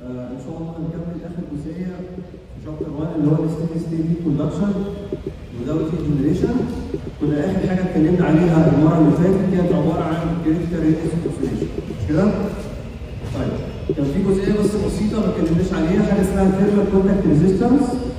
آه، ان شاء الله هنكمل اخر جزئيه في شابتر 1 اللي هو الستيدي ستيت كوندكشن ودوت جنريشن كنا اخر حاجه اتكلمنا عليها المره اللي فاتت كانت عباره عن كريتيكال ريديوس اوكسيديشن مش كده؟ طيب كان في جزئيه بس بسيطه ما اتكلمناش عليها حاجه اسمها ثيرمال كونتاكت ريزيستنس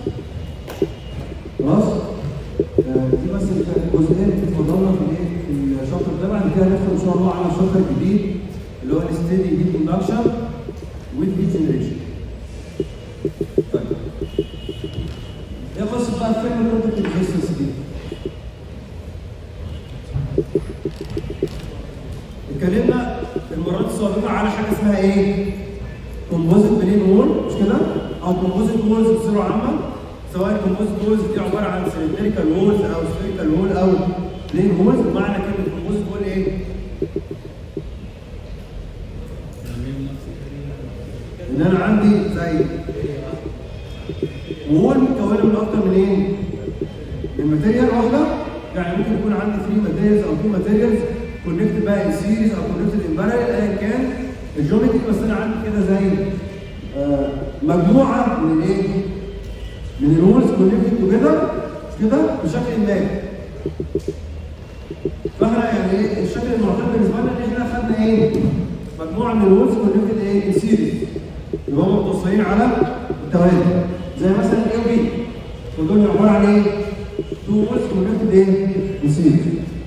خلاص؟ آه، دي بس الجزئيه اللي اتفضلنا في الايه؟ في الشابتر ده بعد كده ندخل ان شاء الله على شابتر جديد اللي هو الستيدي هيت كوندكشن with heat generation. طيب. ايه قصه بقى الفيلم كونتاكت ريزيستنس دي؟ اتكلمنا المرات السابقه على حاجه اسمها ايه؟ كومبوزيت بلين وول مش كده؟ او كومبوزيت وولز بصوره عامه سواء الكومبوزيت وولز دي عباره عن سيلندريكال وولز او سفيريكال وول او بلين وولز معنى كلمه كومبوزيت وول ايه؟ ان انا عندي زي وول مكونه من اكتر من ايه؟ من ماتيريال واحده يعني ممكن يكون عندي 3 ماتيريالز او 2 ماتيريالز كونكتد بقى ان سيريز او كونكتد ان بارل ايا كان الجيومتري بس انا عندي كده زي آه مجموعه من الايه؟ من الوولز كونكتد توجذر كده بشكل ما فاحنا يعني ايه الشكل المعتاد بالنسبه لنا ان احنا خدنا ايه؟ مجموعه من الوولز كونكتد ايه؟ ان سيريز اللي هم متوصلين على التوالي زي مثلا الاي وبي ودول عباره عن ايه؟ تو وولز كونكتد ايه؟ ان سيريز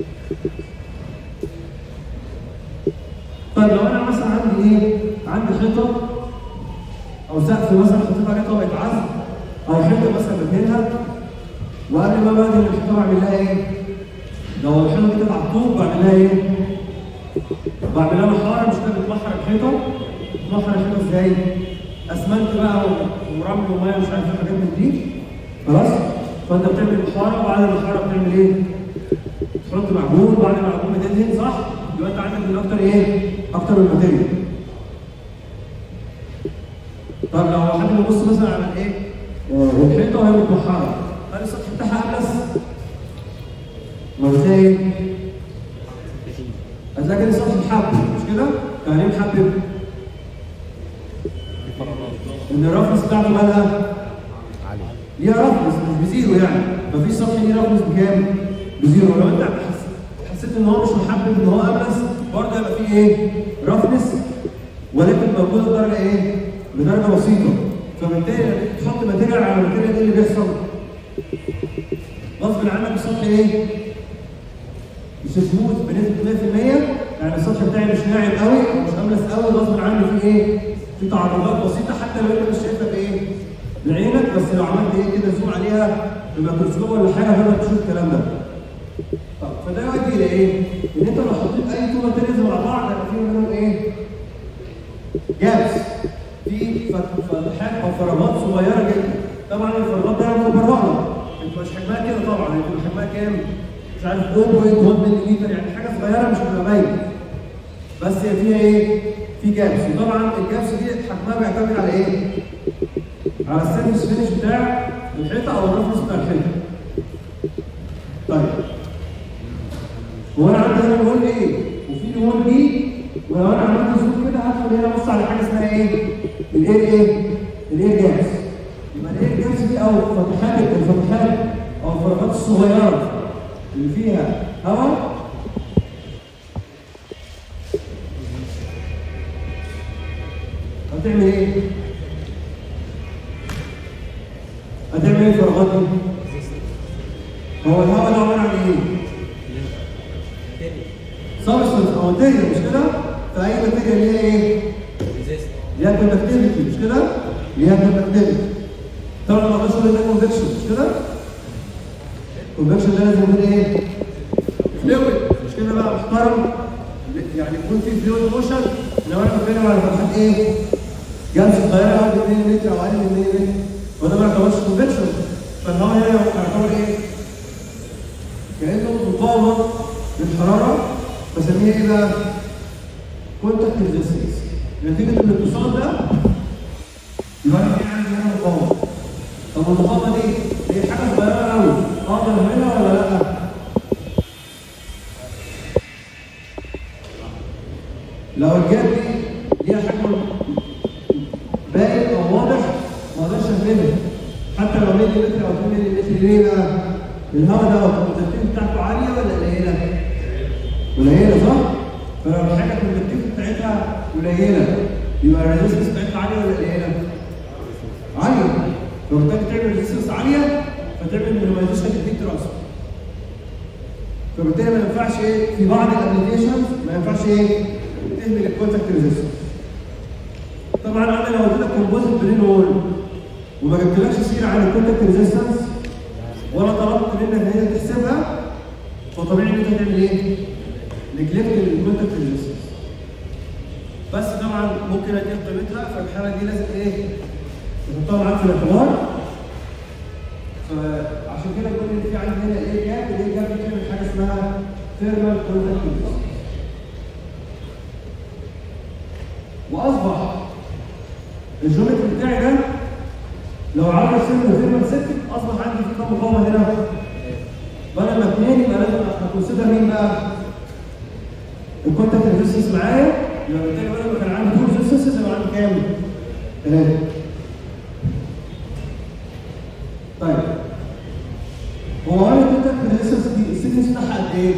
طيب لو انا مثلا عندي ايه؟ عندي حيطه او سقف مثلا حطيت عليه طبقه عزل او حيطه مثلا بدهنها وقبل ما بدهن الحيطه بعمل لها ايه؟ لو الحيطه دي كانت على الطوب بعمل لها ايه؟ بعمل لها محاره مش كده بتمحر الحيطه بتمحر الحيطه ازاي؟ اسمنت بقى ورمل وميه مش عارف حاجات من دي خلاص؟ فانت بتعمل محاره وبعد المحاره بتعمل ايه؟ تحط معجون وبعد المعجون بتدهن صح؟ يبقى انت عندك من اكتر ايه؟ اكتر من ماتيريال. طب لو حد بيبص مثلا على ايه؟ آه، الحيطه وهي متمحره هل السطح بتاعها ابلس؟ ما بتلاقي ايه؟ هتلاقي كده السطح محبب مش كده؟ يعني ايه محبب؟ ان الرفنس بتاعته مالها؟ ليها رفنس مش بزيرو يعني مفيش سطح ليه رفنس بكام؟ بزيرو لو انت حس- حسيت ان هو مش محبب ان هو ابلس برضه هيبقى فيه ايه؟ رفنس ولكن موجوده بدرجه ايه؟ بدرجه بسيطه فبالتالي لما تيجي تحط ماتيريال على ماتيريال ايه اللي بيحصل؟ غصب عنك السطح ايه؟ مش سموث بنسبه 100% يعني السطح بتاعي مش ناعم قوي مش املس قوي غصب عني في ايه؟ في تعرضات بسيطه حتى لو انت مش شايفها بايه؟ بعينك بس لو عملت ايه كده زوم عليها بميكروسكوب ولا حاجه تقدر تشوف الكلام ده. طب فده يؤدي الى ايه؟ ان انت لو حطيت اي تو ماتيريالز مع بعض هيبقى فيهم منهم ايه؟ جابس في فت- فتحات او فراغات صغيره جدا طبعا الفراغات دي مبرره انت مش حجمها كده طبعا هيكون حجمها كام؟ مش عارف 0.1 ملم يعني حاجه صغيره مش هتبقى باينه بس هي فيها ايه؟ في جابس وطبعا الجابس دي حجمها بيعتمد على ايه؟ على السيرفيس فينش بتاع الحيطه او الرفرس بتاع الحيطه. طيب هو انا عندي هنا نقول ايه؟ وفي نقول بي ولو انا عملت زوم كده هدخل هنا ابص على حاجه اسمها ايه؟ الاير ايه؟ الاير جابس. يبقى الاير جابس دي او الفتحات الفتحات او الفراغات الصغيره اللي فيها هواء هتعمل ايه؟ هتعمل ايه الفراغات دي؟ هو الهواء ده عباره عن ايه؟ سبستنس او ماتيريال مش كده؟ فاي ماتيريال ليها ايه؟ ليها كونكتيفيتي مش كده؟ ليها كونكتيفيتي طبعا ما اقدرش اقول ده كونفكشن مش كده؟ الكونفكشن ده لازم يكون ايه؟ فلويد مش كده بقى محترم يعني يكون في فلويد موشن لو انا بتكلم على فتحات ايه؟ جامس صغيره اقل من 2 متر او اقل من 2 متر وده ما يعتبرش كونفكشن فالهواء هنا يعتبر ايه؟ كانه مقاومه للحراره بسميها ايه بقى؟ كونتاكت ريزيستنس نتيجه الاتصال ده يبقى انا في عندي هنا مقاومه طب المقاومه دي هي حاجه صغيره قوي اقدر اعملها ولا لا؟ لو الجاب دي ليها حجم باين ليفل حتى لو ملي متر او 2 ملي متر ليه بقى؟ الهواء ده الكونتاكتيف بتاعته عاليه ولا قليله؟ قليله صح؟ فلو الحاجه الكونتاكتيف بتاعتها قليله يبقى الريزستنس بتاعتها عاليه ولا قليله؟ عاليه لو محتاج تعمل ريزستنس عاليه فتعمل مينيمايزيشن تديك ترانسفير فبالتالي ما ينفعش ايه في بعض الابلكيشنز ما ينفعش ايه تهمل الكونتاكت ريزستنس طبعا انا لو قلت لك كومبوزيت برين وول وما جبتلكش سيره عن الكونتاكت ريزستنس ولا طلبت منك ان هي تحسبها فطبيعي ان انت تعمل ايه؟ نجلكت الكونتاكت ريزستنس بس طبعا ممكن اديك قيمتها فالحاله دي لازم ايه؟ تحطها معاك في الاعتبار فعشان كده بقول ان في عندي هنا ايه جاب الايه جاب بتعمل حاجه اسمها ثيرمال كونتاكت واصبح الجيومتري بتاعي ده لو عمل سن ثيرمال سيفتك اصبح عندي في كام مقاومه هنا بدل ما اثنين يبقى لازم اكونسيدر مين بقى؟ الكونتاكت ريزيستنس معايا يبقى بالتالي بدل ما كان عندي تو ريزيستنس يبقى عندي كام؟ ثلاثه طيب هو انا كنت في الريسيرش دي السيكنس بتاعها قد ايه؟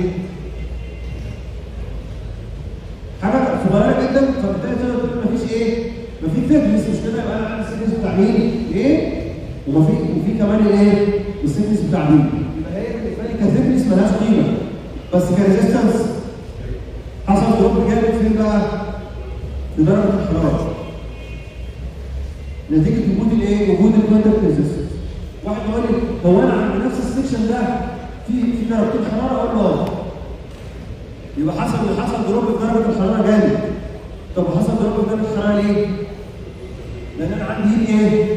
حاجه صغيره جدا فبالتالي تقدر تقول مفيش ايه؟ مفيش ثيكنس مش كده يبقى انا عندي السيكنس بتاع مين؟ ايه؟ ومفي وفي كمان ايه؟ السيكنس بتاع مين؟ يبقى هي بالنسبه لي كثيكنس ملهاش قيمه بس كريزيستنس حصل دروب جامد فين بقى؟ في درجه الحراره نتيجه وجود الايه؟ وجود الكونتاكت ريزيستنس واحد يقول لي هو انا عند نفس السكشن ده في في درجتين حراره اقول له اه يبقى حصل اللي حصل دروب في درجه الحراره جامد طب وحصل دروب في درجه الحراره ليه؟ لان انا عندي ايه؟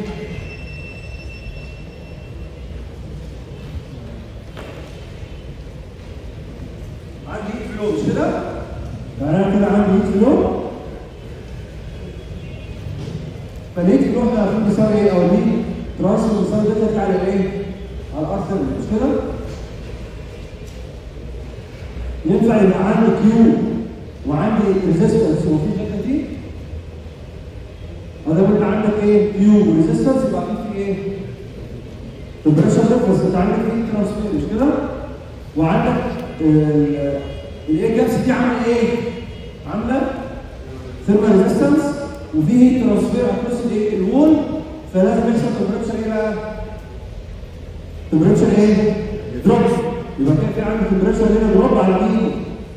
عندي هيت فلو مش كده؟ يعني انا كده عندي هيت فلو فالهيت فلو احنا عارفين بيساوي ايه او الهيت ترانسفير بيساوي دلتا على ايه؟ على الار ثيرمال مش كده؟ ينفع يبقى عندي كيو وعندي ريزيستنس وفي دلتا دي هذا انت عندك ايه؟ كيو وريزيستنس يبقى في ايه؟ تمبريتشر ديفرنس انت عندك ايه ترانسفير مش كده؟ وعندك الايه جابس دي عامله ايه؟ عامله ثيرمال ريزيستنس وفي هيت ترانسفير اكروس الايه؟ الوول فلازم يحصل تمبريتشر ايه بقى؟ تمبريتشر ايه؟ دروب يبقى كده في عندي تمبريتشر هنا دروب على مين؟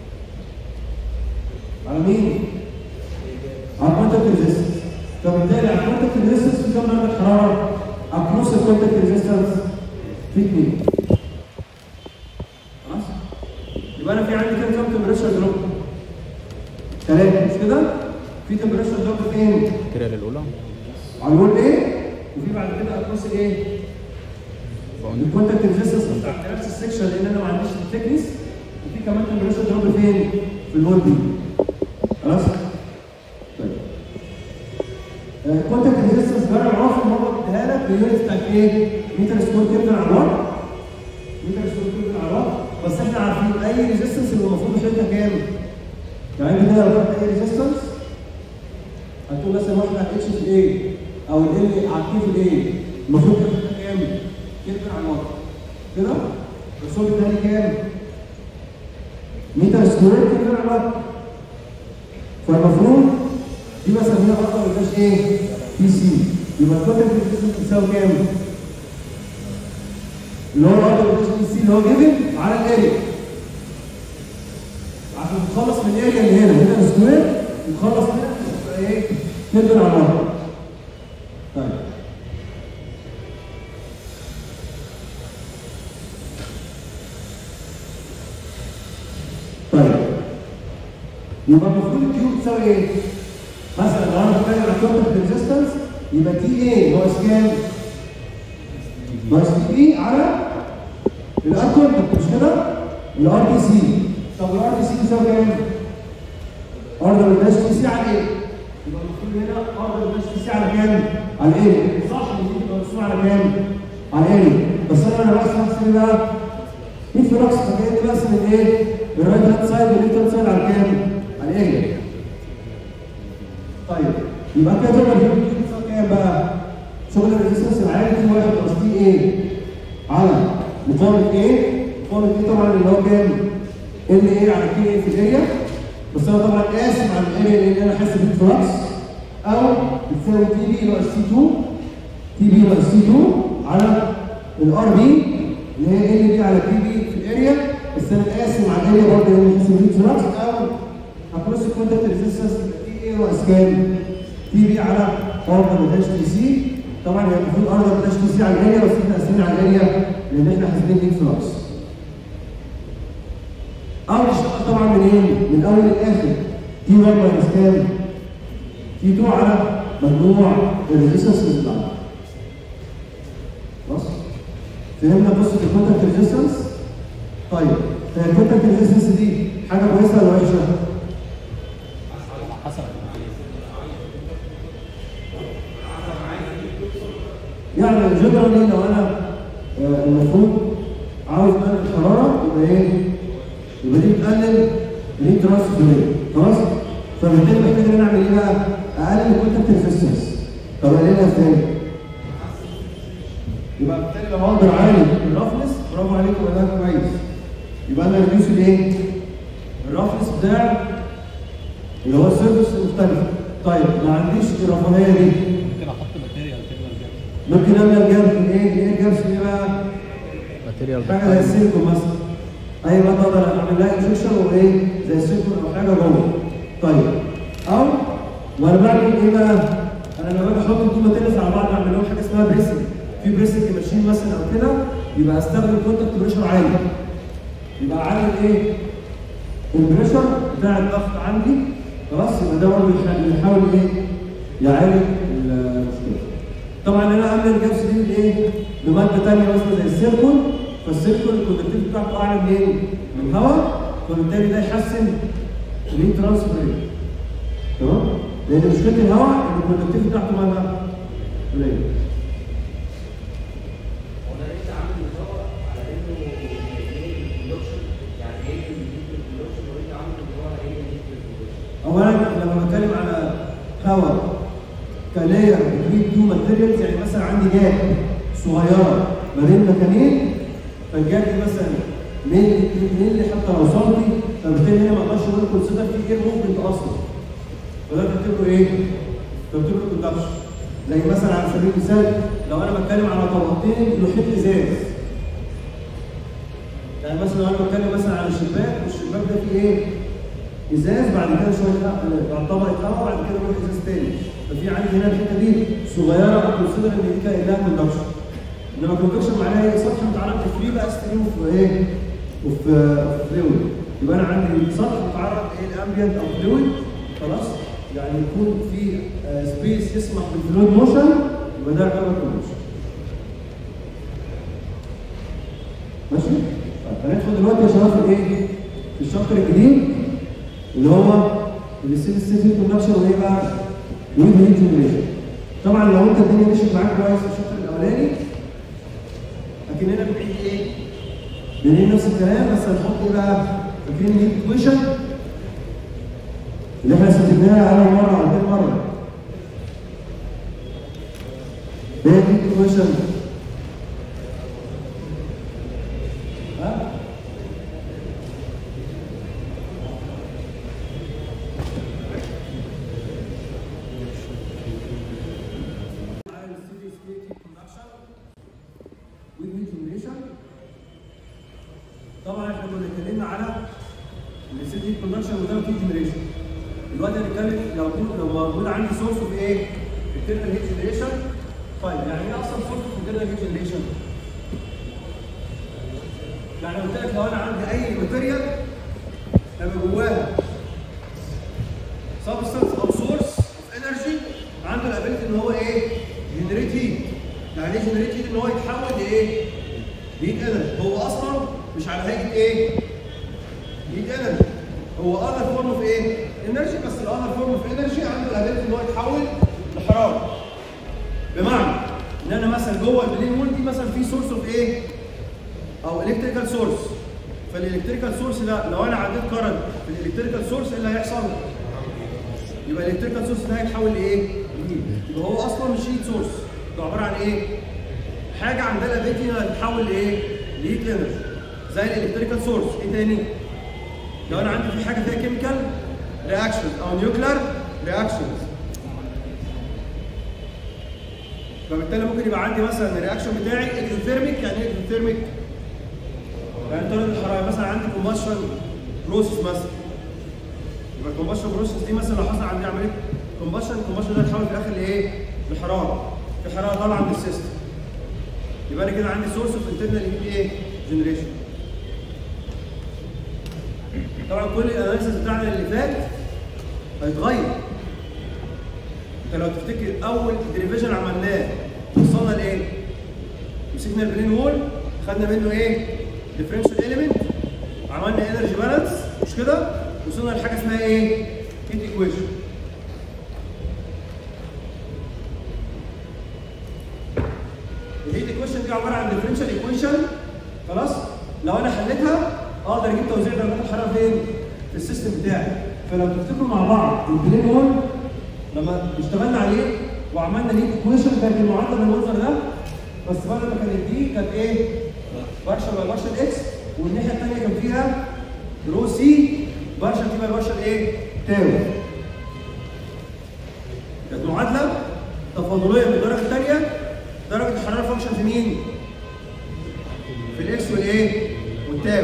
على مين؟ على الكونتاكت ريزيستنس فبالتالي على الكونتاكت ريزيستنس في كام درجه حراره؟ اكروس الكونتاكت ريزيستنس في اثنين خلاص؟ يبقى انا في عندي كام كام تمبريتشر دروب؟ ثلاثه مش كده؟ في تمبريتشر دروب فين؟ الكريال الاولى على الوول ايه؟ وفي بعد كده اكروس الايه؟ الكونتاكت ريزيستنس بتاع نفس السكشن لان انا ما عنديش الثيكنس وفي كمان تمبريتشر دروب فين؟ في الوول دي خلاص؟ طيب الكونتاكت ريزيستنس ده انا معروف ان هو اديها لك باليونت بتاعت ايه؟ متر سكوير كيلو على الوات متر سكوير كيلو على الوات بس احنا عارفين اي ريزيستنس اللي المفروض اشيلها كام؟ يعني انت كده لو خدت اي ريزيستنس هتقول مثلا واحده اتش في ايه او ال على الكي في الايه المفروض تاخد كام؟ كلمه على الوات كده؟ الرسول الثاني كام؟ متر سكوير كلمه على الوات فالمفروض دي مثلا هنا برضه ما يبقاش ايه؟ بي سي يبقى الكوتل ريزيستنس بتساوي كام؟ اللي هو برضه ما يبقاش بي سي اللي هو جيفن على الاريا عشان تخلص من الاريا اللي هنا هنا سكوير وتخلص منها تبقى ايه؟ تقدر على الوضع. طيب طيب يبقى المفروض الكيو بتساوي ايه؟ مثلا لو انا بتكلم عن كونتاكت ريزيستنس يبقى تي ايه ناقص كام؟ ناقص تي بي على الار كونتاكت مش كده؟ الار بي سي طب الار بي سي بتساوي كام؟ ار دبل داش تي سي على ايه؟ يبقى المفروض هنا ار دبل داش تي سي على كام؟ على ايه؟ صح دي تبقى مرسومه على كام؟ على ايه؟ بس انا انا بحسب نفسي ايه بقى؟ مين في رقص فكاني برسم الايه؟ الرايت هاند سايد والليفت هاند سايد على كام؟ على ايه؟ طيب يبقى كده تقدر تجيب بتساوي كام بقى؟ شغل الريزستنس العادي في واحد ناقص تي ايه على مقاومه ايه مقاومه ايه طبعا اللي هو كام ال ايه على كي ايه في الاريا بس انا طبعا قاسم على الاريا لان انا حاسس بالفلكس او بتساوي تي بي ناقص تي 2 تي بي ناقص تي 2 على الار بي اللي هي ال بي على تي بي في الاريا بس انا قاسم على الاريا برضه لان حاسس بالفلكس او هكروس الكونتاكت ريزيستنس تي ايه ناقص كام تي بي على ار ما تي سي طبعا هي المفروض ار ما تي سي على الاريا بس احنا قاسمين على الاريا لان احنا حاسبين دي فلكس او نشتغل طبعا من ايه؟ من اول للاخر تي 1 ماينس كام؟ تي 2 على مجموع الريزيستنس اللي بتاعنا خلاص؟ فهمنا قصه الكونتاكت ريزيستنس؟ طيب الكونتاكت ريزيستنس دي حاجه كويسه ولا وحشه؟ حسب يعني جنرالي لو انا آه، المفروض عاوز اقلل الحراره يبقى ايه؟ يبقى دي بتقلل الهيت ترانسفير خلاص؟ فبالتالي محتاج ان انا اعمل ايه بقى؟ اقلل الكونتاكت ريزيستنس طب اقللها ازاي؟ يبقى بالتالي لو اقدر اعالج الرفنس برافو عليكم يبقى ده كويس يبقى انا ريديوس الايه؟ الرفنس بتاع اللي هو السيرفس المختلف طيب ما عنديش الرفاهيه دي ممكن احط ماتيريال كده جنب ممكن املى الجرس ايه ايه الجرس دي بقى ماتيريال حاجه زي السيليكون مثلا اي بقى اقدر اعمل لها انفكشن وايه زي السيليكون او حاجه جوه طيب او وانا بعمل ايه بقى انا لما باجي احط التو ماتيريالز على بعض اعمل لهم حاجه اسمها بريسنج في بريسنج ماشين مثلا او كده يبقى استخدم كونتاكت بريشر عالي يبقى اعلي ايه البريشر بتاع الضغط عندي خلاص يبقى ده برضه يح- يحاول ايه يعالج المشكله طبعا انا اعمل الجبس دي بايه بماده ثانيه مثلا زي السيليكون فالسيليكون الكونتاكتيف بتاعته اعلى منين من الهواء فبالتالي ده يحسن الهيت ترانسفير تمام لان مشكله الهواء ان الكونتاكتيف بتاعته مالها قليل هو انا لسه عامل مدور على انه ايه البرودكشن يعني ايه البرودكشن وانت عامل مدور على ايه البرودكشن اولا لما بتكلم على هواء كلاير بين تو ماتيريالز يعني مثلا عندي جاب صغيره ما بين مكانين فالجاب دي مثلا ملي 2 ملي حتى لو سنتي فبالتالي هنا ما اقدرش اقول كونسيدر في اير موفمنت اصلا فده بتكتب له ايه؟ بتكتب له كوندكشن زي مثلا على سبيل المثال لو انا بتكلم على طبقتين لوحين ازاز يعني مثلا لو انا بتكلم مثلا على الشباك والشباك ده فيه ايه؟ ازاز بعد كده شويه هواء- بعد طبقه هواء بعد كده يروح ازاز تاني ففي عندي هنا الحته دي صغيره كونسيدر ان دي كان لها كوندكشن انما كوندكشن معناها ايه سطح متعرض لفري بقى ستريم وفي ايه وفي فلويد يبقى انا عندي سطح متعرض ايه الامبيانت او فلويد خلاص يعني يكون في سبيس يسمح بالفلويد موشن يبقى ده يعتبر كوندكشن ماشي؟ طيب هندخل دلوقتي يا شباب في الايه؟ في الشابتر الجديد اللي هو الستيل ستيت كونكشن وايه بقى؟ ويد هيت جنريشن. طبعا لو انت الدنيا مشيت معاك كويس في الشابتر الاولاني لكن هنا بنعيد ايه؟ بنعيد نفس الكلام بس هنحط ايه بقى؟ فاكرين الهيت ايكويشن اللي احنا استخدمناها اول مره او تاني مره. ايه الهيت ايكويشن؟ ها؟ طبعا احنا كنا اتكلمنا على السيتي كونكشن وده في جنريشن دلوقتي هنتكلم لو لو موجود عندي سورس اوف ايه؟ انترنال هيت جنريشن طيب يعني ايه اصلا سورس اوف انترنال هيت جنريشن؟ يعني قلت لك لو انا عندي اي ماتيريال هيبقى جواها سبستنس او سورس اوف انرجي عنده الابيلتي ان هو ايه؟ جنريت هيت يعني ايه جنريت هيت ان هو يتحول لايه؟ هيت انرجي هو اصلا مش على هيئه ايه؟ هيت انرجي هو اذر فورم اوف ايه؟ انرجي بس الاذر فورم اوف انرجي عنده الابيلتي ان هو يتحول لحراره بمعنى ان انا مثلا جوه البلين وول دي مثلا في سورس اوف ايه؟ او الكتريكال سورس فالالكتريكال سورس ده لو انا عديت كرنت في الالكتريكال سورس ايه اللي هيحصل؟ يبقى الالكتريكال سورس ده هيتحول لايه؟ لهيت يبقى هو اصلا مش هيت سورس ده عباره عن ايه؟ حاجه عندنا الابيلتي انها تتحول لايه؟ لهيت انرجي زي الالكتريكال سورس ايه تاني؟ لو انا عندي في حاجه فيها كيميكال رياكشنز او نيوكلير رياكشنز فبالتالي ممكن يبقى عندي مثلا الرياكشن بتاعي اكزوثيرميك يعني ايه اكزوثيرميك؟ يعني درجه الحراره مثلا عندي كومبشن بروسس مثلا يبقى الكومبشن بروسس دي مثلا لو حصل عندي عمليه كومبشن الكومبشن ده يتحول في الاخر لايه؟ لحراره في حراره طالعه من السيستم يبقى انا كده عندي سورس اوف انترنال هيت ايه؟ جنريشن طبعا كل الاناليسيس بتاعنا اللي فات هيتغير انت لو تفتكر اول ديريفيجن عملناه وصلنا لايه؟ مسكنا البلين وول خدنا منه ايه؟ ديفرنشال اليمنت عملنا انرجي بالانس مش كده؟ وصلنا لحاجه اسمها ايه؟ هيت ايكويشن الهيت ايكويشن دي عباره عن ديفرنشال ايكويشن خلاص؟ لو انا حليتها اقدر اجيب توزيع درجات الحراره فين؟ في السيستم بتاعي فلو تفتكروا مع بعض البلين وول لما اشتغلنا عليه وعملنا هيت ايكويشن كانت المعادله بالمنظر ده بس بدل ما كانت دي كانت ايه؟ بارشل باي بارشل اكس والناحيه الثانيه كان فيها رو سي بارشل تي باي بارشل ايه؟ تاو كانت معادله تفاضليه بالدرجه الثانيه درجه الحراره فانكشن في مين؟ في الاكس والايه؟ والتاو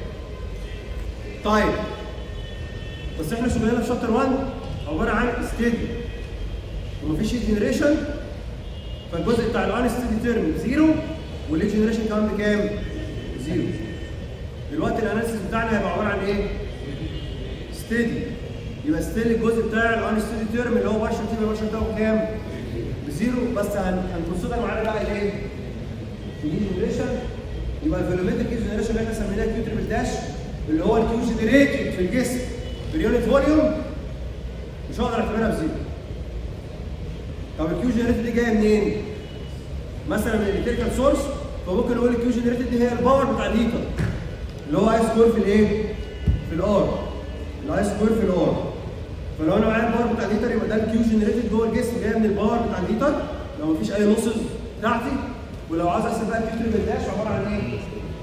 طيب بس احنا شغلنا في شابتر 1 عباره عن ستيدي ومفيش هيت جنريشن فالجزء بتاع الان ستيدي تيرم زيرو والهيت جنريشن كمان بكام؟ زيرو دلوقتي الاناليسيس بتاعنا هيبقى عباره عن ايه؟ ستيدي يبقى ستيل الجزء بتاع الان ستيدي تيرم اللي هو بارشل تي بارشل بتاعه بكام؟ بزيرو بس هن- هنفصلها معانا بقى الايه؟ الهيت جنريشن يبقى الفولومتريك هيت جنريشن اللي احنا سميناه كيو تريبل داش اللي هو الكيو جنريتد في الجسم باليونت فوليوم مش هقدر اعتبرها بزيرو. طب الكيو جنريتد دي جايه منين؟ مثلا من الالكتريكال سورس فممكن نقول الكيو جنريتد دي هي الباور بتاع الهيتر اللي هو اي سكوير في الايه؟ في الار الاي سكوير في الار فلو انا معايا الباور بتاع الهيتر يبقى ده الكيو جنريتد جوه الجسم جايه من الباور بتاع الهيتر لو مفيش اي لوسز بتاعتي ولو عايز احسب بقى الكيو تريبل داش عباره عن ايه؟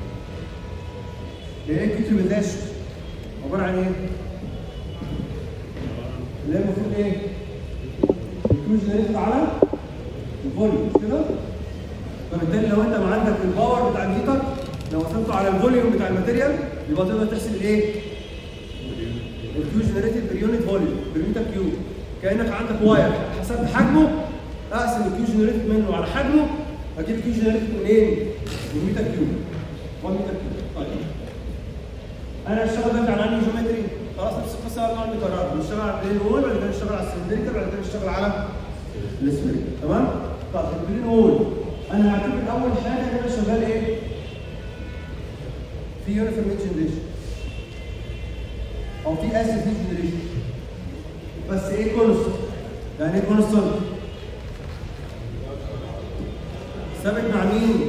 ايه الكيو تريبل داش؟ عباره عن ايه؟ اللي هي المفروض ايه؟ الكيو جنريتد على الفوليوم مش كده؟ فبالتالي لو انت ما عندك الباور بتاع الهيتر لو وصلته على الفوليوم بتاع الماتيريال يبقى تقدر تحسب الايه؟ الكيو جنريتد باليونت فوليوم بالمتر كيو كانك عندك واير حسبت حجمه اقسم الكيو جنريتد منه على حجمه اجيب الكيو جنريتد منين؟ من متر كيو 1 متر كيو طيب انا هشتغل دلوقتي على انهي جيومتري خلاص نفس القصه هنقعد نكررها نشتغل على البلين وول بعد كده نشتغل على السلندريكال بعد كده نشتغل على الاسفيريكال تمام؟ طب البلين وول انا هعتبر اول حاجه ان انا شغال ايه؟ في يونيفورم جنريشن او في اسيد جنريشن بس ايه كونستنت يعني ايه كونستنت ثابت مع مين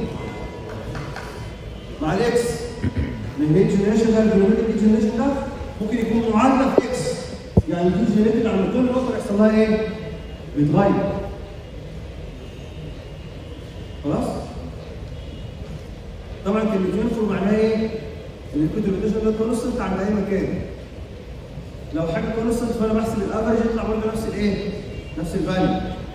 مع الاكس من الهيت جنريشن ده الهيت جنريشن ده ممكن يكون معادله في اكس يعني الهيت جنريشن عند كل نقطه يحصل لها ايه بيتغير خلاص طبعا كلمه يونيفورم معناها ايه ان الكونتريبيوشن ده كونستنت عند اي مكان لو حاجه كونستنت فانا بحسب الافرج يطلع برضه نفس الايه؟ نفس الفاليو.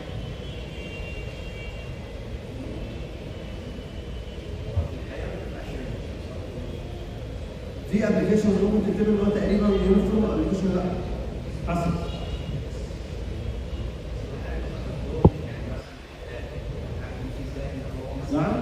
في ابلكيشن ممكن تكتب ان هو تقريبا يونيفورم ابلكيشن لا حسب نعم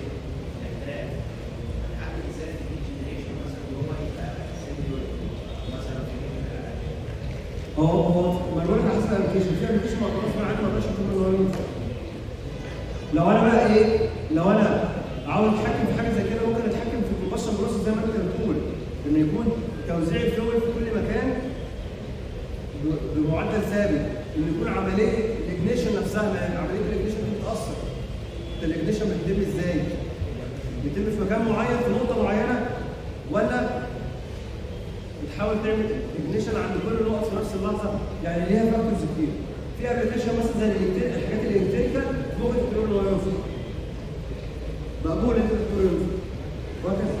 هو هو ما بقولك على حسب الابلكيشن في ابلكيشن ما خلاص ما عندي ما اقدرش اكتب له يونيفورم لو انا بقى ايه لو انا عاوز اتحكم في حاجه زي كده ممكن اتحكم في الكومبشن بروسس زي ما انت بتقول ان يكون توزيع الفلويد في كل مكان ب- بمعدل ثابت ان يكون عمليه الاجنيشن نفسها ما عمليه الاجنيشن دي بتاثر الاجنيشن بتتم ازاي؟ بيتم في مكان معين في نقطه معينه ولا بتحاول تعمل اجنيشن عند كل نقط في نفس اللحظه يعني ليها فاكتورز كتير في ابلكيشن مثلا زي الإلكتري- الحاجات الالكتريكال ممكن تقول له هو ينفع مقبول انت تقول له ينفع وهكذا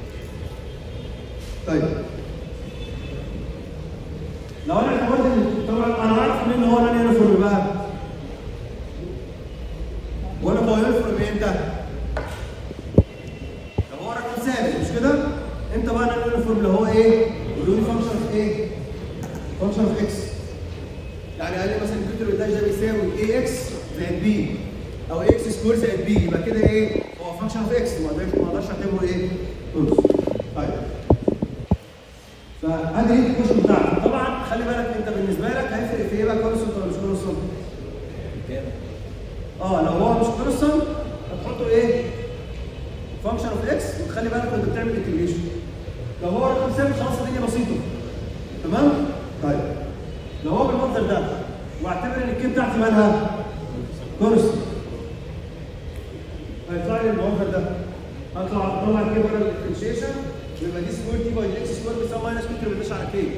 طيب لو انا اعتبرت ان طبعا انا عارف مين هو انا يونيفورم بقى وانا هو يونيفورم امتى؟ لو هو رقم ثابت مش كده؟ امتى بقى انا اليونيفورم اللي هو ايه؟ ودوني فانكشن في ايه؟ فانكشن في اكس يعني قال لي مثلا الكتر بتاعي ده بيساوي اي اكس زائد بي او اكس سكوير زائد بي يبقى كده ايه؟ هو فانكشن في اكس ما اقدرش ما اقدرش اعتبره ايه؟ كونس طيب فهذه هي الكوشن بتاعتك طبعا خلي بالك انت بالنسبه لك هيفرق في ايه بقى كونسنت ولا مش كونسنت؟ اه لو هو مش كونسنت هتحطه ايه؟ فانكشن اوف اكس وتخلي بالك وانت بتعمل انتجريشن لو هو رقم ثابت خلاص الدنيا بسيطه تمام؟ طيب لو هو بالمنظر ده واعتبر ان الكي بتاعتي مالها كونسنت هيطلع لي المنظر ده هطلع اطلع الكي بره الديفرنشيشن ويبقى دي سكوير تي باي دي اكس سكوير بيساوي ماينس كتر بتدوس على كي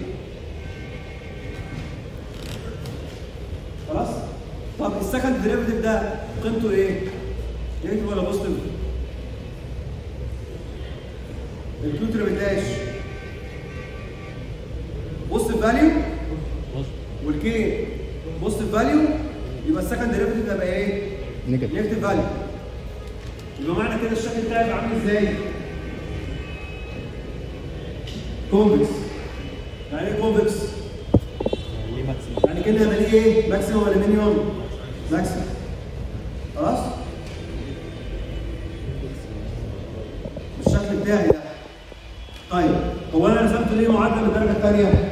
خلاص؟ طب السكند ديريفيتيف ده قيمته ايه؟ نيجاتيف ولا بوزيتيف؟ الكيوتر بتاعش بوزيتيف فاليو والكي بوزيتيف فاليو يبقى السكند ديريفيتيف هيبقى ايه؟ نيجاتيف نيجاتيف فاليو يبقى معنى كده الشكل بتاعي يبقى عامل ازاي؟ كونفكس يعني ايه كونفكس؟ ليه ماكسيمم يعني كده يبقى ليه ايه؟ ماكسيموم ولا مينيموم؟ ماكسيموم خلاص؟ الشكل بتاعي ده طيب هو انا رسمت ليه معادله من الدرجه الثانيه؟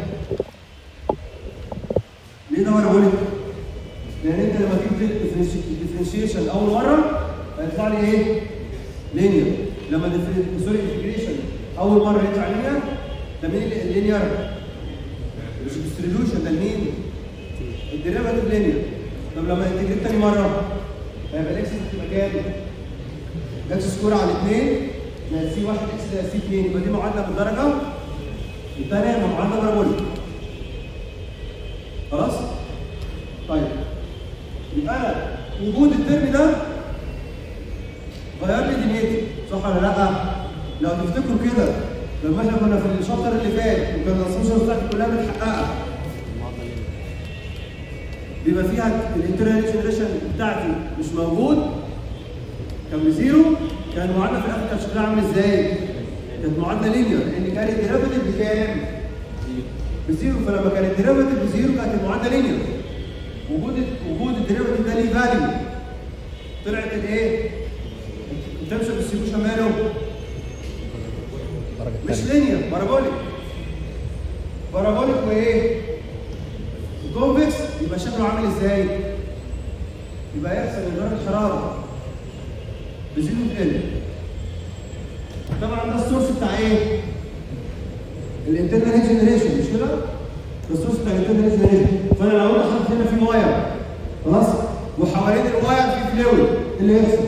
ليه ده وانا بقول لك؟ لان انت لما تيجي الديفرنشيشن اول مره هيطلع لي ايه؟ لينير لما different- سوري انتجريشن اول مره يطلع لينير ده مين اللي- اللينير؟ مش ديستريبيوشن ده المين؟ الديريفاتيف لينير طب لما انتجريت تاني مره هيبقى الاكس في مكان اكس سكور على 2 زائد سي 1 اكس زائد سي 2 يبقى دي معادله بالدرجه الثانيه معادله بارابوليك خلاص؟ طيب يبقى انا وجود الترم ده غير لي دنيتي صح ولا لا؟ لو تفتكروا كده لما احنا كنا في الشابتر اللي فات وكان الاسامبشنز بتاعتي كلها متحققه بيبقى فيها الانترنال جنريشن بتاعتي مش موجود كان بزيرو كان المعادله في الاخر كان شكلها عامل ازاي؟ كانت معادله لينير لان كان الديريفاتيف بكام؟ بزيرو فلما كان الديريفاتيف بزيرو كانت المعادله لينير وجود وجود الديريفاتيف ده ليه فاليو طلعت الايه؟ التنشن ديستريبيوشن ماله؟ الدرجه مش الثانيه لينير بارابوليك بارابوليك وايه؟ كونفكس يبقى شكله عامل ازاي؟ يبقى يحصل ان درجه الحراره بزيرو تقل طبعا ده السورس بتاع ايه؟ الانترنال هيت جنريشن مش كده؟ ده السورس بتاع الانترنال هيت جنريشن فانا لو قلت حاطط هنا في واير خلاص؟ وحوالين الواير في فلويد ايه اللي يحصل؟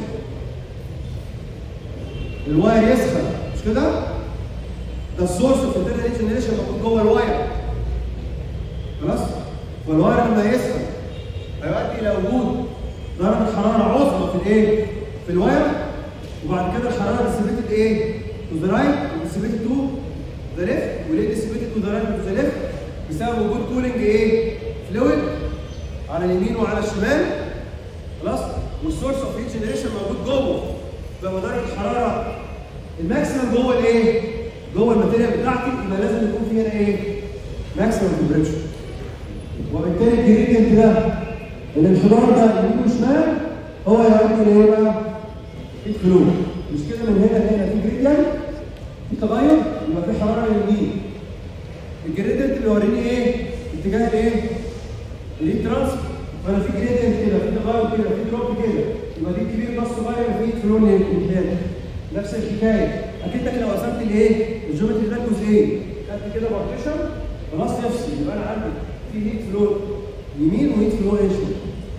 الواير يسخن مش كده؟ ده السورس اوف انترنال هيت جنريشن موجود جوه الواير خلاص؟ فالواير لما يسخن هيؤدي الى وجود درجه حراره عظمى في الايه؟ في الواير وبعد كده الحراره ديسيبيتد ايه؟ تو ذا رايت وديسيبيتد تو ذا ليفت وليه ديسيبيتد تو ذا رايت وتو ذا ليفت؟ بسبب وجود كولينج ايه؟ فلويد على اليمين وعلى الشمال خلاص؟ والسورس اوف هيت جنريشن موجود جوه فهو درجه الحراره الماكسيمم جوه الايه؟ جوه الماتيريال بتاعتي يبقى لازم يكون في هنا ايه؟ ماكسيمم تمبريتشر وبالتالي الجريدينت ده الانحدار ده يمين وشمال هو يؤدي لايه بقى؟ هيت فلو مش كده من هنا لهنا في جريدينت في تغير يبقى في حراره يمين الجريدينت بيوريني ايه؟ اتجاه الايه؟ الهيت ترانسفير فانا في جريدينت كده في تغير كده في دروب كده يبقى دي الكبير ده الصغير يبقى في هيت فلو للامتداد نفس الحكايه اكيد لك لو قسمت الايه؟ الجيومتري ده جزئين خدت كده بارتيشن خلاص يفصل يبقى انا عندي في هيت فلو يمين وهيت فلو ايه شمال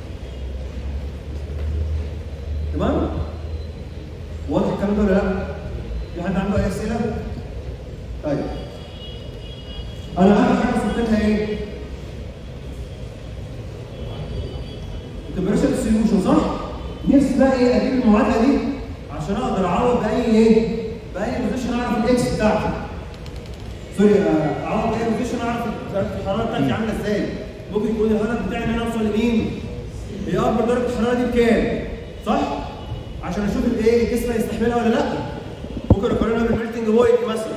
تمام؟ واضح الكلام ده ولا لا؟ في حد عنده اي اسئله؟ طيب انا اهم حاجه وصلت لها ايه؟ تمبريتشر ديستريبيوشن صح؟ نفسي بقى ايه اجيب المعادله دي عشان اقدر اعوض باي ايه؟ باي بوزيشن اعرف الاكس بتاعتي سوري آه، اعوض باي بوزيشن اعرف درجه الحراره بتاعتي عامله ازاي ممكن يكون الهدف بتاعي ان انا اوصل لمين؟ هي اكبر درجه الحراره دي بكام؟ صح؟ عشان اشوف الايه الجسم هيستحملها ولا لا ممكن اقارنها بالميلتنج بوينت مثلا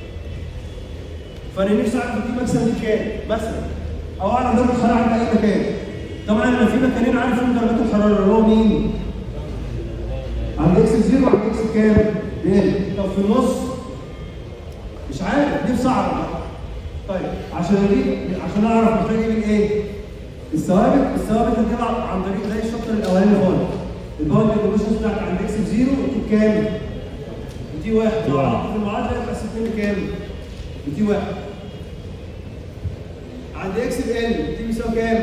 فانا نفسي اعرف دي مكسب دي بكام مثلا او اعرف درجه الحراره عند اي مكان طبعا انا في مكانين عارف فيهم درجات الحراره اللي هو مين؟ عند اكس بزيرو وعند اكس بكام؟ بال طب في النص مش عارف نفسي اعرف بقى. طيب عشان اجيب عشان اعرف محتاج اجيب ايه؟ الثوابت الثوابت هتجيبها عن طريق زي الشابتر الاولاني خالص الباوند كونديشنز بتاعت عند اكس بزيرو وتي بكام؟ وتي واحد لو عرضت في المعادله يبقى 60 بكام؟ وتي واحد عند اكس بال تي بيساوي كام؟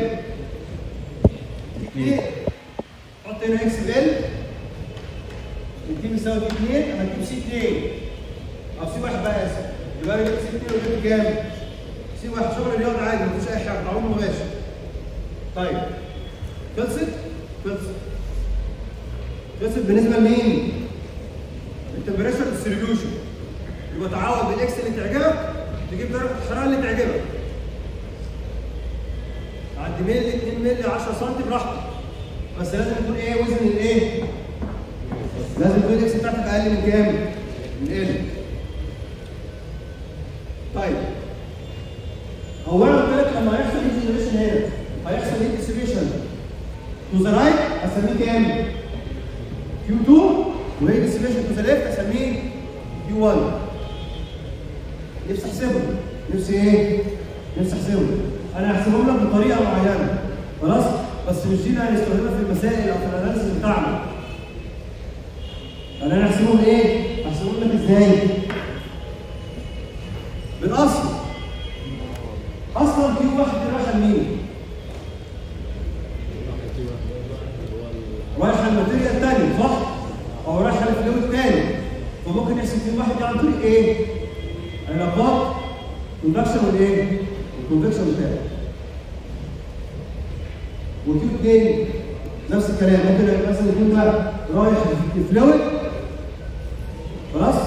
تي حط هنا اكس بال التي بيساوي تي 2 هتجيب سي 2 او سي 1 بقى اسف يبقى انا جبت سي 2 وجبت كام؟ سي 1 شغل رياضي عادي مفيش اي حاجه تعاون مباشر طيب خلصت؟ خلصت خلصت بالنسبه لمين؟ التمبريتشر ديستريبيوشن يبقى تعوض بالاكس اللي تعجبك تجيب درجه الحراره اللي تعجبك عند ملي 2 ملي 10 سم براحتك بس لازم يكون ايه وزن الايه؟ لازم يكون الاكس بتاعتك اقل من كام؟ من ال طيب هو انا قلت لك لما هيحصل ديستريبيوشن هنا هيحصل ايه ديستريبيوشن؟ تو ذا رايت اسميه كام؟ كيو 2 وهي ديستريبيوشن تو ذا ليفت اسميه كيو 1 نفسي احسبه نفسي ايه؟ نفسي احسبه انا هحسبهم لك بطريقه معينه خلاص؟ بس مش دي اللي هنستخدمها في المسائل او في الاناليسيس بتاعنا يعني انا هحسبهم ايه؟ هحسبهم لك ازاي؟ بالاصل اصلا كيو واحد دي رايحه لمين؟ رايحه الماتيريال الثاني صح؟ او رايحه للفلويد الثاني فممكن نحسب كيو واحد دي عن طريق ايه؟ علاقات كونفكشن والايه؟ الكونفكشن بتاعه وكيو 2 نفس الكلام ممكن مثلا يكون ده رايح للفلويد خلاص؟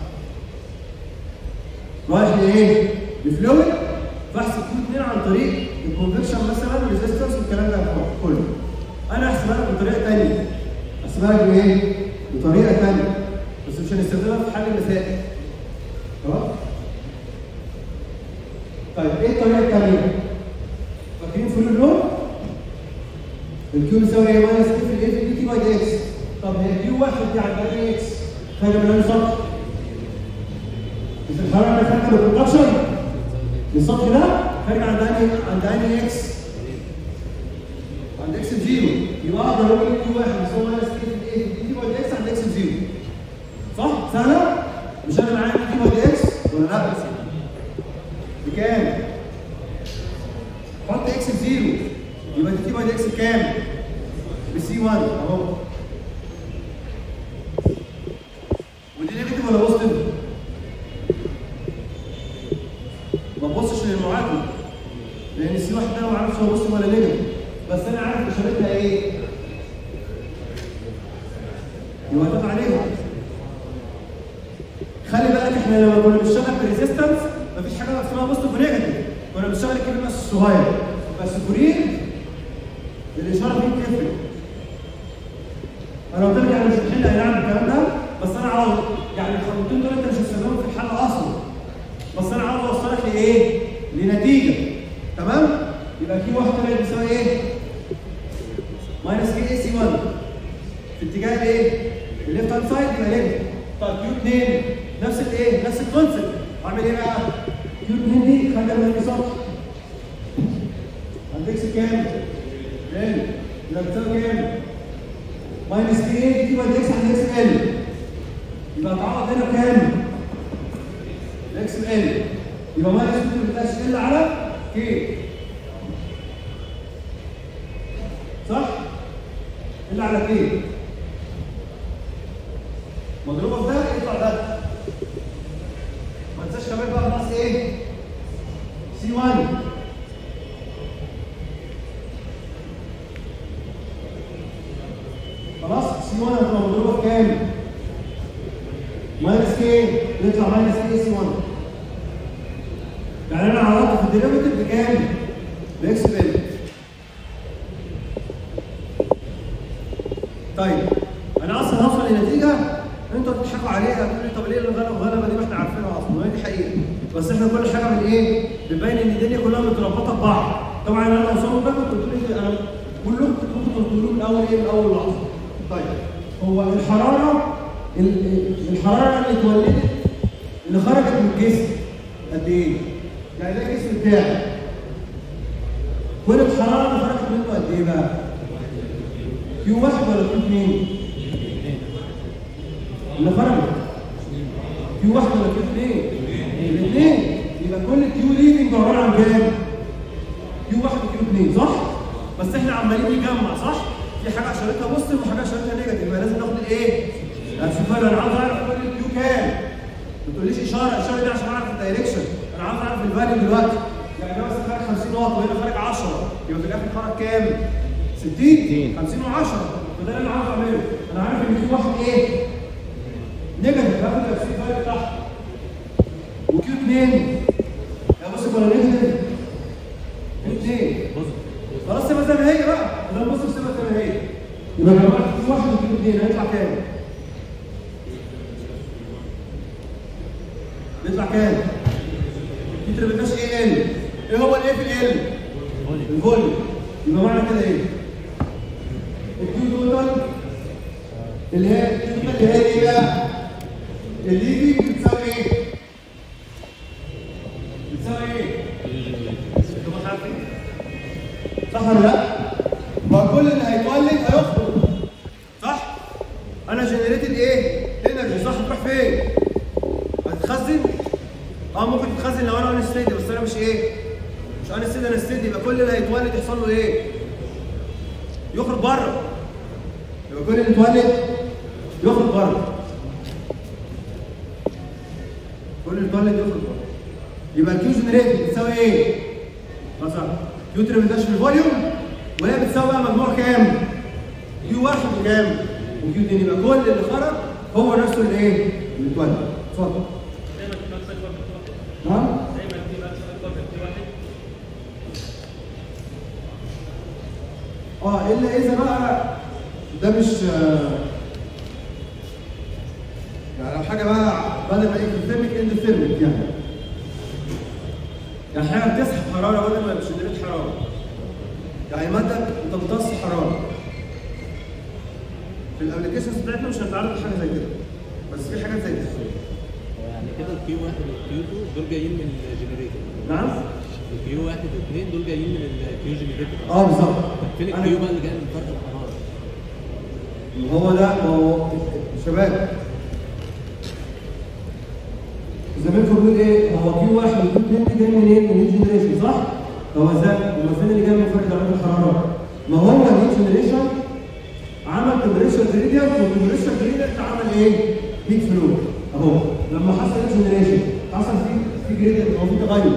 رايح لايه؟ لفلويد بحسب كيو 2 عن طريق الكونفكشن مثلا ريزيستنس والكلام ده كله انا احسبها لك بطريقه ثانيه احسبها لك بايه؟ بطريقه ثانيه بس مش هنستخدمها في حل المسائل خلاص؟ طيب ايه الطريقه الثانيه؟ فاكرين فلو اللون؟ الكيو بيساوي ايه؟ ماينس كيو في الايه في الدي تي باي دي اكس طب هي كيو واحد دي عندها ايه اكس؟ خارج من السطح مش الحراره اللي خارجه من البرودكشن السطح ده خارج عند انهي عند انهي اكس؟ عند اكس بزيرو يبقى اقدر اقول كيو واحد بيساوي ماينس كيو في الايه في الدي تي باي دي اكس عند اكس بزيرو صح؟ سهله؟ مش انا معايا دي تي باي دي اكس ولا لا؟ بكام؟ حط اكس بزيرو يبقى دي تي باي دي اكس بكام؟ بسي 1 اهو ودي نيجاتيف ولا بوزيتيف؟ ما تبصش للمعادله لان السي 1 ده انا ما اعرفش هو بوزيتيف ولا نيجاتيف بس انا عارف اشارتها ايه؟ يبقى تقطع عليها خلي بالك احنا لما كنا بنشتغل بريزيستنس مفيش حاجه اسمها بوزيتيف ونيجاتيف كنا بنشتغل الكلمه الصغير بس كورين الاشاره دي بتفرق انا قلت لك انا مش هحل اي نعم الكلام ده بس انا عاوز يعني الخطوتين دول انت مش هتستخدمهم في الحل اصلا بس انا عاوز اوصلك لايه؟ لنتيجه تمام؟ يبقى كي واحد طلع بيساوي ايه؟ ماينس كي اي سي 1 في اتجاه الايه؟ الليفت هاند سايد يبقى نيجاتيف طب كيو 2 نفس الايه؟ نفس الكونسيبت اعمل ايه بقى؟ كيو 2 دي خليها من السطح عند اكس كام؟ ال يبقى بتساوي كام؟ ماينس كي ايه دي باي اكس عند اكس ال يبقى تعوض هنا بكام؟ اكس ال يبقى ماينس كي بتاعش ال على كي صح؟ ال على كي مضروبه في ده يطلع ده ما تنساش كمان بقى ناقص ايه؟ سي 1 خلاص سي 1 هتبقى مضروبه في كام؟ ماينس كي يطلع ماينس كي سي 1 يعني انا عوضت في الديريفيتيف بكام؟ باكس بال طيب انا اصلا هوصل لنتيجه انتوا بتضحكوا عليها تقولوا لي طب ليه الغلبه الغلبه دي ما احنا عارفينها اصلا ما دي حقيقه بس احنا كل حاجه من ايه؟ بنبين ان الدنيا كلها متربطه ببعض طبعا انا اوصله ده كنت قلت لي انا كلهم كنت تقولوا من اول ايه؟ من اول لحظه طيب هو الحراره ال- الحراره اللي اتولدت اللي خرجت من الجسم قد ايه؟ يعني ده الجسم بتاعي كل الحراره اللي خرجت منه قد ايه بقى؟ كيو واحد ولا كيو اثنين؟ اللي خرجت كيو واحد ولا كيو اثنين؟ الاثنين يبقى كل كيو ليفنج عباره عن كام؟ كيو واحد وكيو اثنين صح؟ بس احنا عمالين نجمع صح؟ في حاجه اشارتها بوزيتيف وحاجه اشارتها نيجاتيف يبقى لازم ناخد الايه؟ السؤال انا عاوز اعرف كل الكيو كام؟ ما تقوليش اشاره الاشاره دي عشان اعرف الدايركشن انا عاوز اعرف الفاليو دلوقتي يعني لو مثلا خارج 50 واط وهنا خارج 10 يبقى في الاخر خرج كام؟ 60 50 و10 فده اللي انا عاوز اعمله انا عارف ان في واحد ايه؟ نيجاتيف هاخد الفسي فاليو بتاعته وكيو 2 يا بص ولا نيجاتيف؟ كيو 2 خلاص سيبها زي ما هي بقى انا بص سيبها زي ما هي يبقى لو واحد في واحد وكيو 2 هيطلع كام؟ بيطلع كام؟ دي تربيتاش ايه ال؟ ايه هو الايه في ال؟ الفوليوم يبقى معنى كده ايه؟ الكيو توتال اللي هي الكيو توتال اللي هي ايه بقى؟ الليفي بتساوي ايه؟ بتساوي ايه؟ انتوا مش عارفين؟ صح ولا لا؟ ما كل اللي هيتولد هيخرج صح؟ انا جنريتد ايه؟ انرجي صح تروح فين؟ هتتخزن؟ اه ممكن تتخزن لو انا اون ستيدي بس انا مش ايه؟ مش اون ستيدي انا ستيدي يبقى كل اللي هيتولد يحصل له ايه؟ يخرج بره يبقى كل اللي اتولد يخرج بره كل اللي اتولد يخرج بره يبقى الكيو جنريتد بتساوي ايه؟ مثلا كيو تريبيتاش في الفوليوم وهي بتساوي بقى مجموع كام؟ كيو واحد وكام؟ وكيو اتنين يبقى كل اللي خرج هو نفسه اللي ايه؟ اللي اتولد اتفضل نعم؟ اه الا اذا بقى ده مش آه، يعني لو حاجه بقى بدل ما اكتفيرمك اندفيرمك يعني يعني حاجه بتسحب حراره بدل ما بتشدلك حراره يعني ماده بتمتص حراره في الابلكيشنز بتاعتنا مش هنتعرض لحاجه زي كده بس في حاجات زي كده يعني كده الكيو واحد والكيو 2 دول جايين من الجنريتور نعم الكيو واحد واثنين دول جايين من الكيو جنريتور اه بالظبط طب فين أنا- الكيو بقى اللي جاي من فرق الحراره؟ هو ده ما هو شباب زميلكم بيقول ايه هو كيو واحد وكيو اتنين دي جاي منين؟ من الهيت جنريشن صح؟ هو ازاي؟ هو فين اللي جاي من فرق درجات الحراره؟ ما هو الهيت جنريشن عمل تمبريتشر جريدينت والتمبريتشر جريدينت عمل ايه؟ هيت فلو اهو لما حصل هيت جنريشن حصل في في جريدينت او في تغير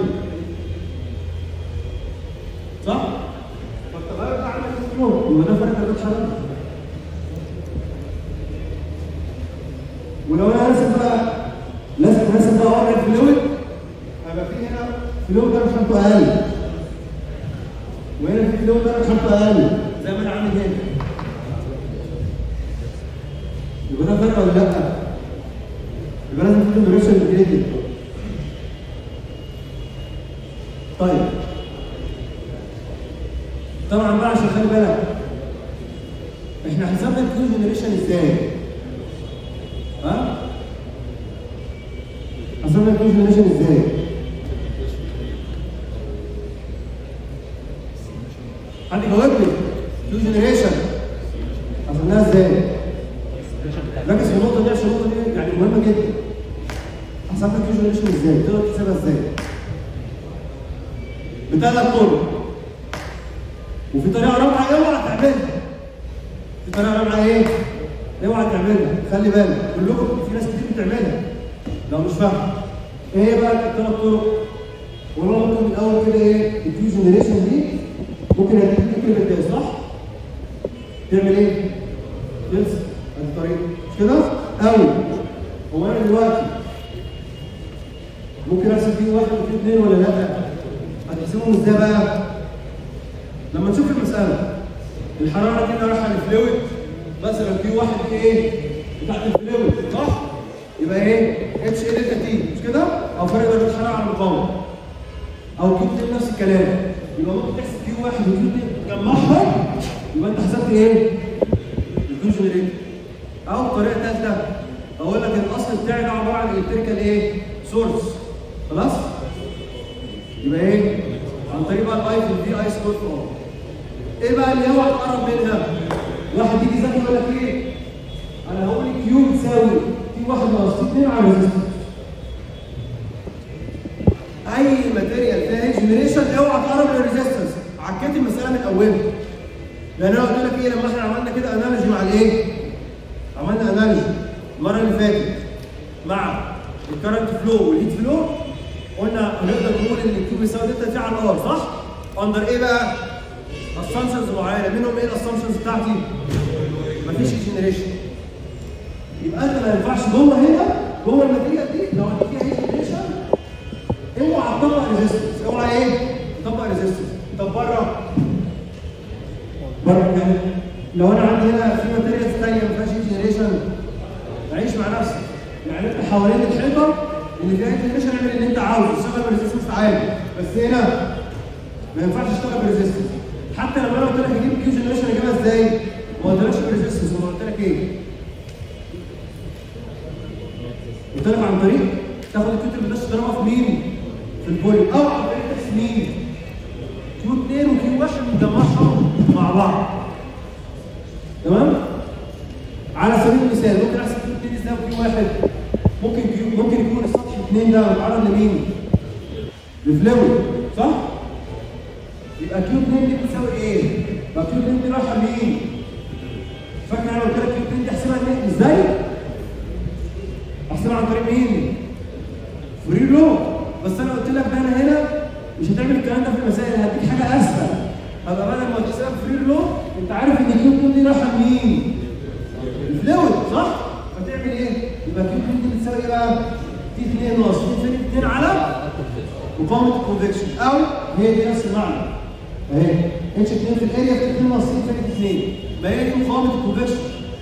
صح؟ فالتغير ده عمل هيت فلو يبقى ده فرق درجات الحراره ولو انا راسم بقى لازم راسم بقى وضع الفلويد هيبقى في هنا فلويد درجه حرارته اقل وهنا في فلويد درجه حرارته اقل زي ما انا عامل هنا يبقى ده فرق ولا لا؟ يبقى لازم في تمبريتشر جريدينت طيب طبعا بقى عشان خلي بالك احنا حسبنا الكيو جنريشن ازاي؟ ها؟ حسبنا الكيو جنريشن ازاي؟ حد يجاوبني كيو جنريشن حسبناها ازاي؟ ركز في النقطة دي عشان النقطة دي يعني مهمة جدا حسبنا الكيو جنريشن ازاي؟ تقدر تحسبها ازاي؟ بثلاث طرق وفي طريقة رابعة اوعى تعملها في طريقة رابعة ايه؟ اوعى تعملها خلي بالك كلكم في ناس كتير بتعملها لو مش فاهم ايه هي بقى الثلاث طرق؟ والله ممكن من الاول كده ايه؟ الكيو جنريشن دي ممكن اديك كلمة ده صح؟ تعمل ايه؟ ينسى ادي طريق مش كده؟ قوي هو انا دلوقتي ممكن ارسم فيه واحد وفيه اثنين ولا لا؟ هتحسبهم ازاي بقى؟ لما نشوف المسألة الحرارة كده رايحة للفلويد مثلا في واحد في ايه؟ تحت الفلويد صح؟ يبقى ايه؟ اتش ال دلتا تي مش كده؟ او فرق درجة الحرارة على المقاومة او كيو 2 نفس الكلام يبقى ممكن تحسب كيو واحد وكيو 2 تجمعهم يبقى انت حسبت ايه؟ الكيو جنريتور او طريقة ثالثة اقول لك الاصل بتاعي ده عبارة عن الكتريكال ايه؟ سورس خلاص؟ يبقى ايه؟ عن طريق بقى الاي في الفي اي سكوت اون ايه بقى اللي هو هتقرب منها؟ واحد يجي يذاكر يقول لك ايه؟ انا هقول كيو بتساوي تي واحد ناقص تي 2 على ريزيستنس اي ماتيريال فيها جنريشن اوعى تقرب للريزيستنس عكيت المساله من اولها لان انا قلت لك ايه لما احنا عملنا كده انالوجي مع الايه؟ عملنا انالوجي المره اللي فاتت مع الكرنت فلو والهيت فلو قلنا نقدر نقول ان الكيو بيساوي دلتا تي على الار صح؟ اندر ايه بقى؟ اسامبشنز معينه منهم ايه الاسامبشنز بتاعتي؟ مفيش جنريشن يبقى انت ما ينفعش جوه هنا جوه الماتيريال دي لو انت فيها اي جنريشن اوعى تطبق ريزيستنس اوعى ايه؟ تطبق ريزيستنس طب بره بره يعني لو انا عندي هنا في ماتيريالز ثانيه ما فيهاش جنريشن عيش مع نفسك يعني انت حوالين الحيطه اللي فيها جنريشن اعمل اللي انت عاوزه اشتغل بريزيستنس عالي بس هنا ما ينفعش تشتغل بريزيستنس حتى لما انا قلت لك اجيب كيو جنريشن اجيبها ازاي؟ ما قلتلكش بريزيستنس انا قلت لك ايه؟ قلت لك عن طريق تاخد الكتب اللي تضربها في مين؟ في البولي او عن طريق تحس مين؟ كيو 2 وكيو 1 نجمعهم مع بعض تمام؟ على سبيل المثال ممكن احسب كيو 2 ازاي وكيو 1 ممكن كيو ممكن يكون السطح 2 ده متعرض لمين؟ لفلويد صح؟ يبقى كيو 2 دي بتساوي ايه؟ يبقى كيو 2 دي رايحه لمين؟ فاكر انا قلت لك كيو 2 دي احسبها منين؟ ازاي؟ احسبها عن طريق مين؟ فري لو بس انا قلت لك ده انا هنا مش هتعمل الكلام ده في المسائل هديك حاجه اسهل هبقى بدل ما تحسبها فري لو انت عارف ان كيو 2 دي رايحه لمين؟ الفلويد صح؟ فتعمل ايه؟ يبقى كيو 2 دي بتساوي ايه بقى؟ تي 2 ناقص تي 2 على مقاومه الكونفكشن او هي دي نفس المعنى اهي اتش 2 في الاريا في 2 ناقص تي 2 ما هي دي مقاومه الكونفكشن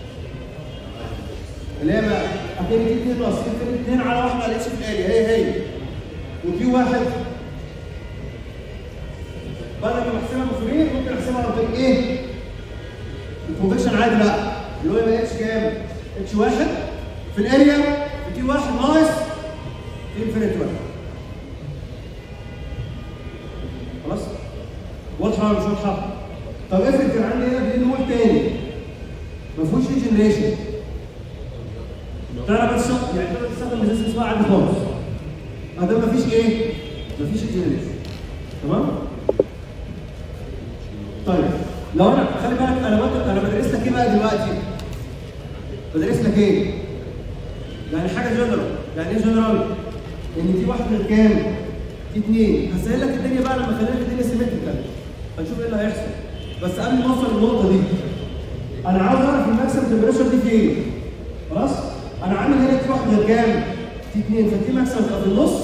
اللي هي بقى هتلاقي دي 2 ناقص تي 2 على 1 على اتش في الاريا هي هي وكيو واحد بدل ما احسبها بفريق ممكن احسبها عن طريق ايه؟ الكونفكشن عادي لا اللي هو يبقى اتش كام؟ اتش واحد في الاريا في تي واحد ناقص تي انفينيت واحد خلاص؟ واضحه ولا مش واضحه؟ طب افرض كان عندي هنا بلين هول تاني ما فيهوش اي جنريشن تعرف بس يعني تقدر تستخدم ريزيستنس بقى عادي خالص ما مفيش ايه؟ مفيش جنريشن تمام؟ طيب لو انا خلي بالك انا بدرس انا بدرس لك ايه بقى دلوقتي؟ بدرس لك ايه؟ يعني حاجه جنرال يعني ايه جنرال؟ ان دي واحد من كام؟ دي اثنين هسهل لك الدنيا بقى لما اخلي لك الدنيا سيمتريكال هنشوف ايه اللي هيحصل بس قبل ما اوصل للنقطه دي انا عاوز اعرف الماكسيمم تمبريتشر دي فين؟ خلاص؟ انا عامل هنا تي واحد من كام؟ تي اثنين فدي ماكسيمم تبقى في النص؟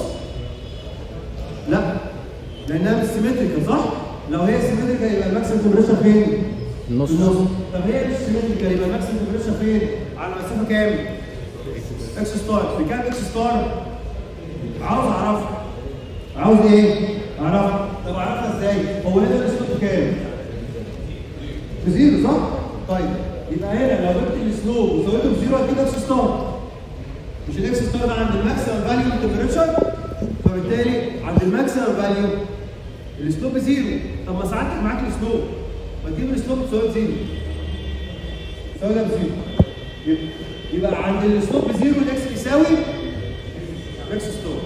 لا لانها مش سيمتريكال صح؟ لو هي سيمتريكال يبقى الماكسيمم تمبريتشر فين؟ النص. في النص طب هي مش سيمتريكال يبقى الماكسيمم تمبريتشر فين؟ على مسافه كام؟ اكس ستار بكام اكس ستار؟ عاوز اعرفها عاوز ايه؟ اعرفها طب اعرفها ازاي؟ هو هنا الاسلوب بكام؟ بزيرو صح؟ طيب يبقى هنا لو جبت السلوب وسويته بزيرو هتجيب اكس ستار مش الاكس ستار ده عند الماكسيمم فاليو تمبريتشر فبالتالي عند الماكسيمم فاليو السلوب بزيرو طب ما ساعتك معاك السلوب ما تجيب السلوب تساوي بزيرو تساوي ده بزيرو يبقى- يبقى عند السلوب بزيرو الاكس بيساوي اكس ستار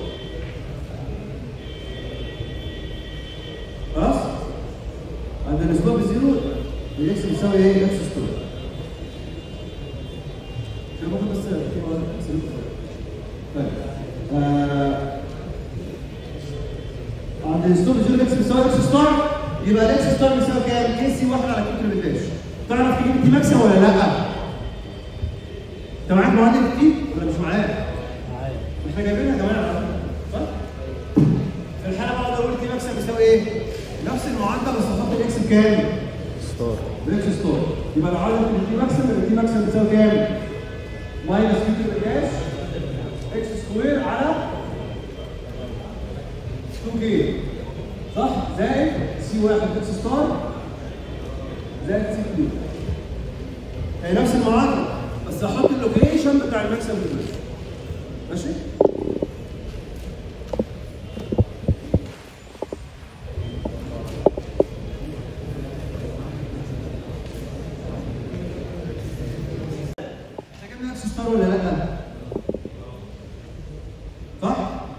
خلاص عند السلوب بزيرو الاكس بيساوي ايه اكس ستار كده ممكن بس في مواد سلوك طيب آه، عند الستوب زيرو اكس بيساوي اكس ستار يبقى الاكس ستار بيساوي كام؟ اي سي 1 على كتر البيتاش تعرف تجيب التي ماكسيمم ولا لا؟ انت معاك معادله كتير ولا مش معاك؟ معايا احنا جايبينها كمان على فكرة، صح؟ في الحاله بقى اقول تي ماكسيمم بيساوي ايه؟ نفس المعادله بس احط الاكس بكام؟ ستار بالاكس ستار يبقى لو عايز التي ماكسيمم يبقى التي ماكسيمم بتساوي كام؟ ماينس كيو تو داش اكس سكوير على 2 كي صح؟ زائد سي واحد اكس ستار زائد سي 2 هي نفس المعادله بس احط اللوكيشن بتاع الماكسيمم دلوقتي ماشي؟ احنا جبنا نفس ستار ولا لا؟ صح؟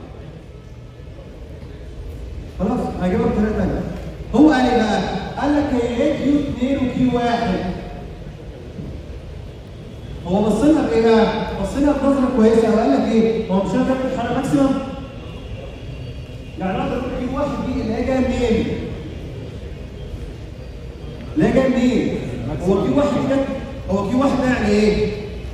خلاص هجيبها بطريقه ثانيه هو قال ايه بقى؟ قال لك هي ايه كيو 2 وكيو 1 هو بص لنا بايه بقى؟ بص لنا بنظره كويسه وقال لك ايه؟ هو مش انا كاتب الحاله ماكسيمم؟ يعني اقدر اقول كيو 1 دي اللي هي جايه منين؟ اللي هي جايه منين؟ هو كيو 1 ده هو كيو 1 ده يعني ايه؟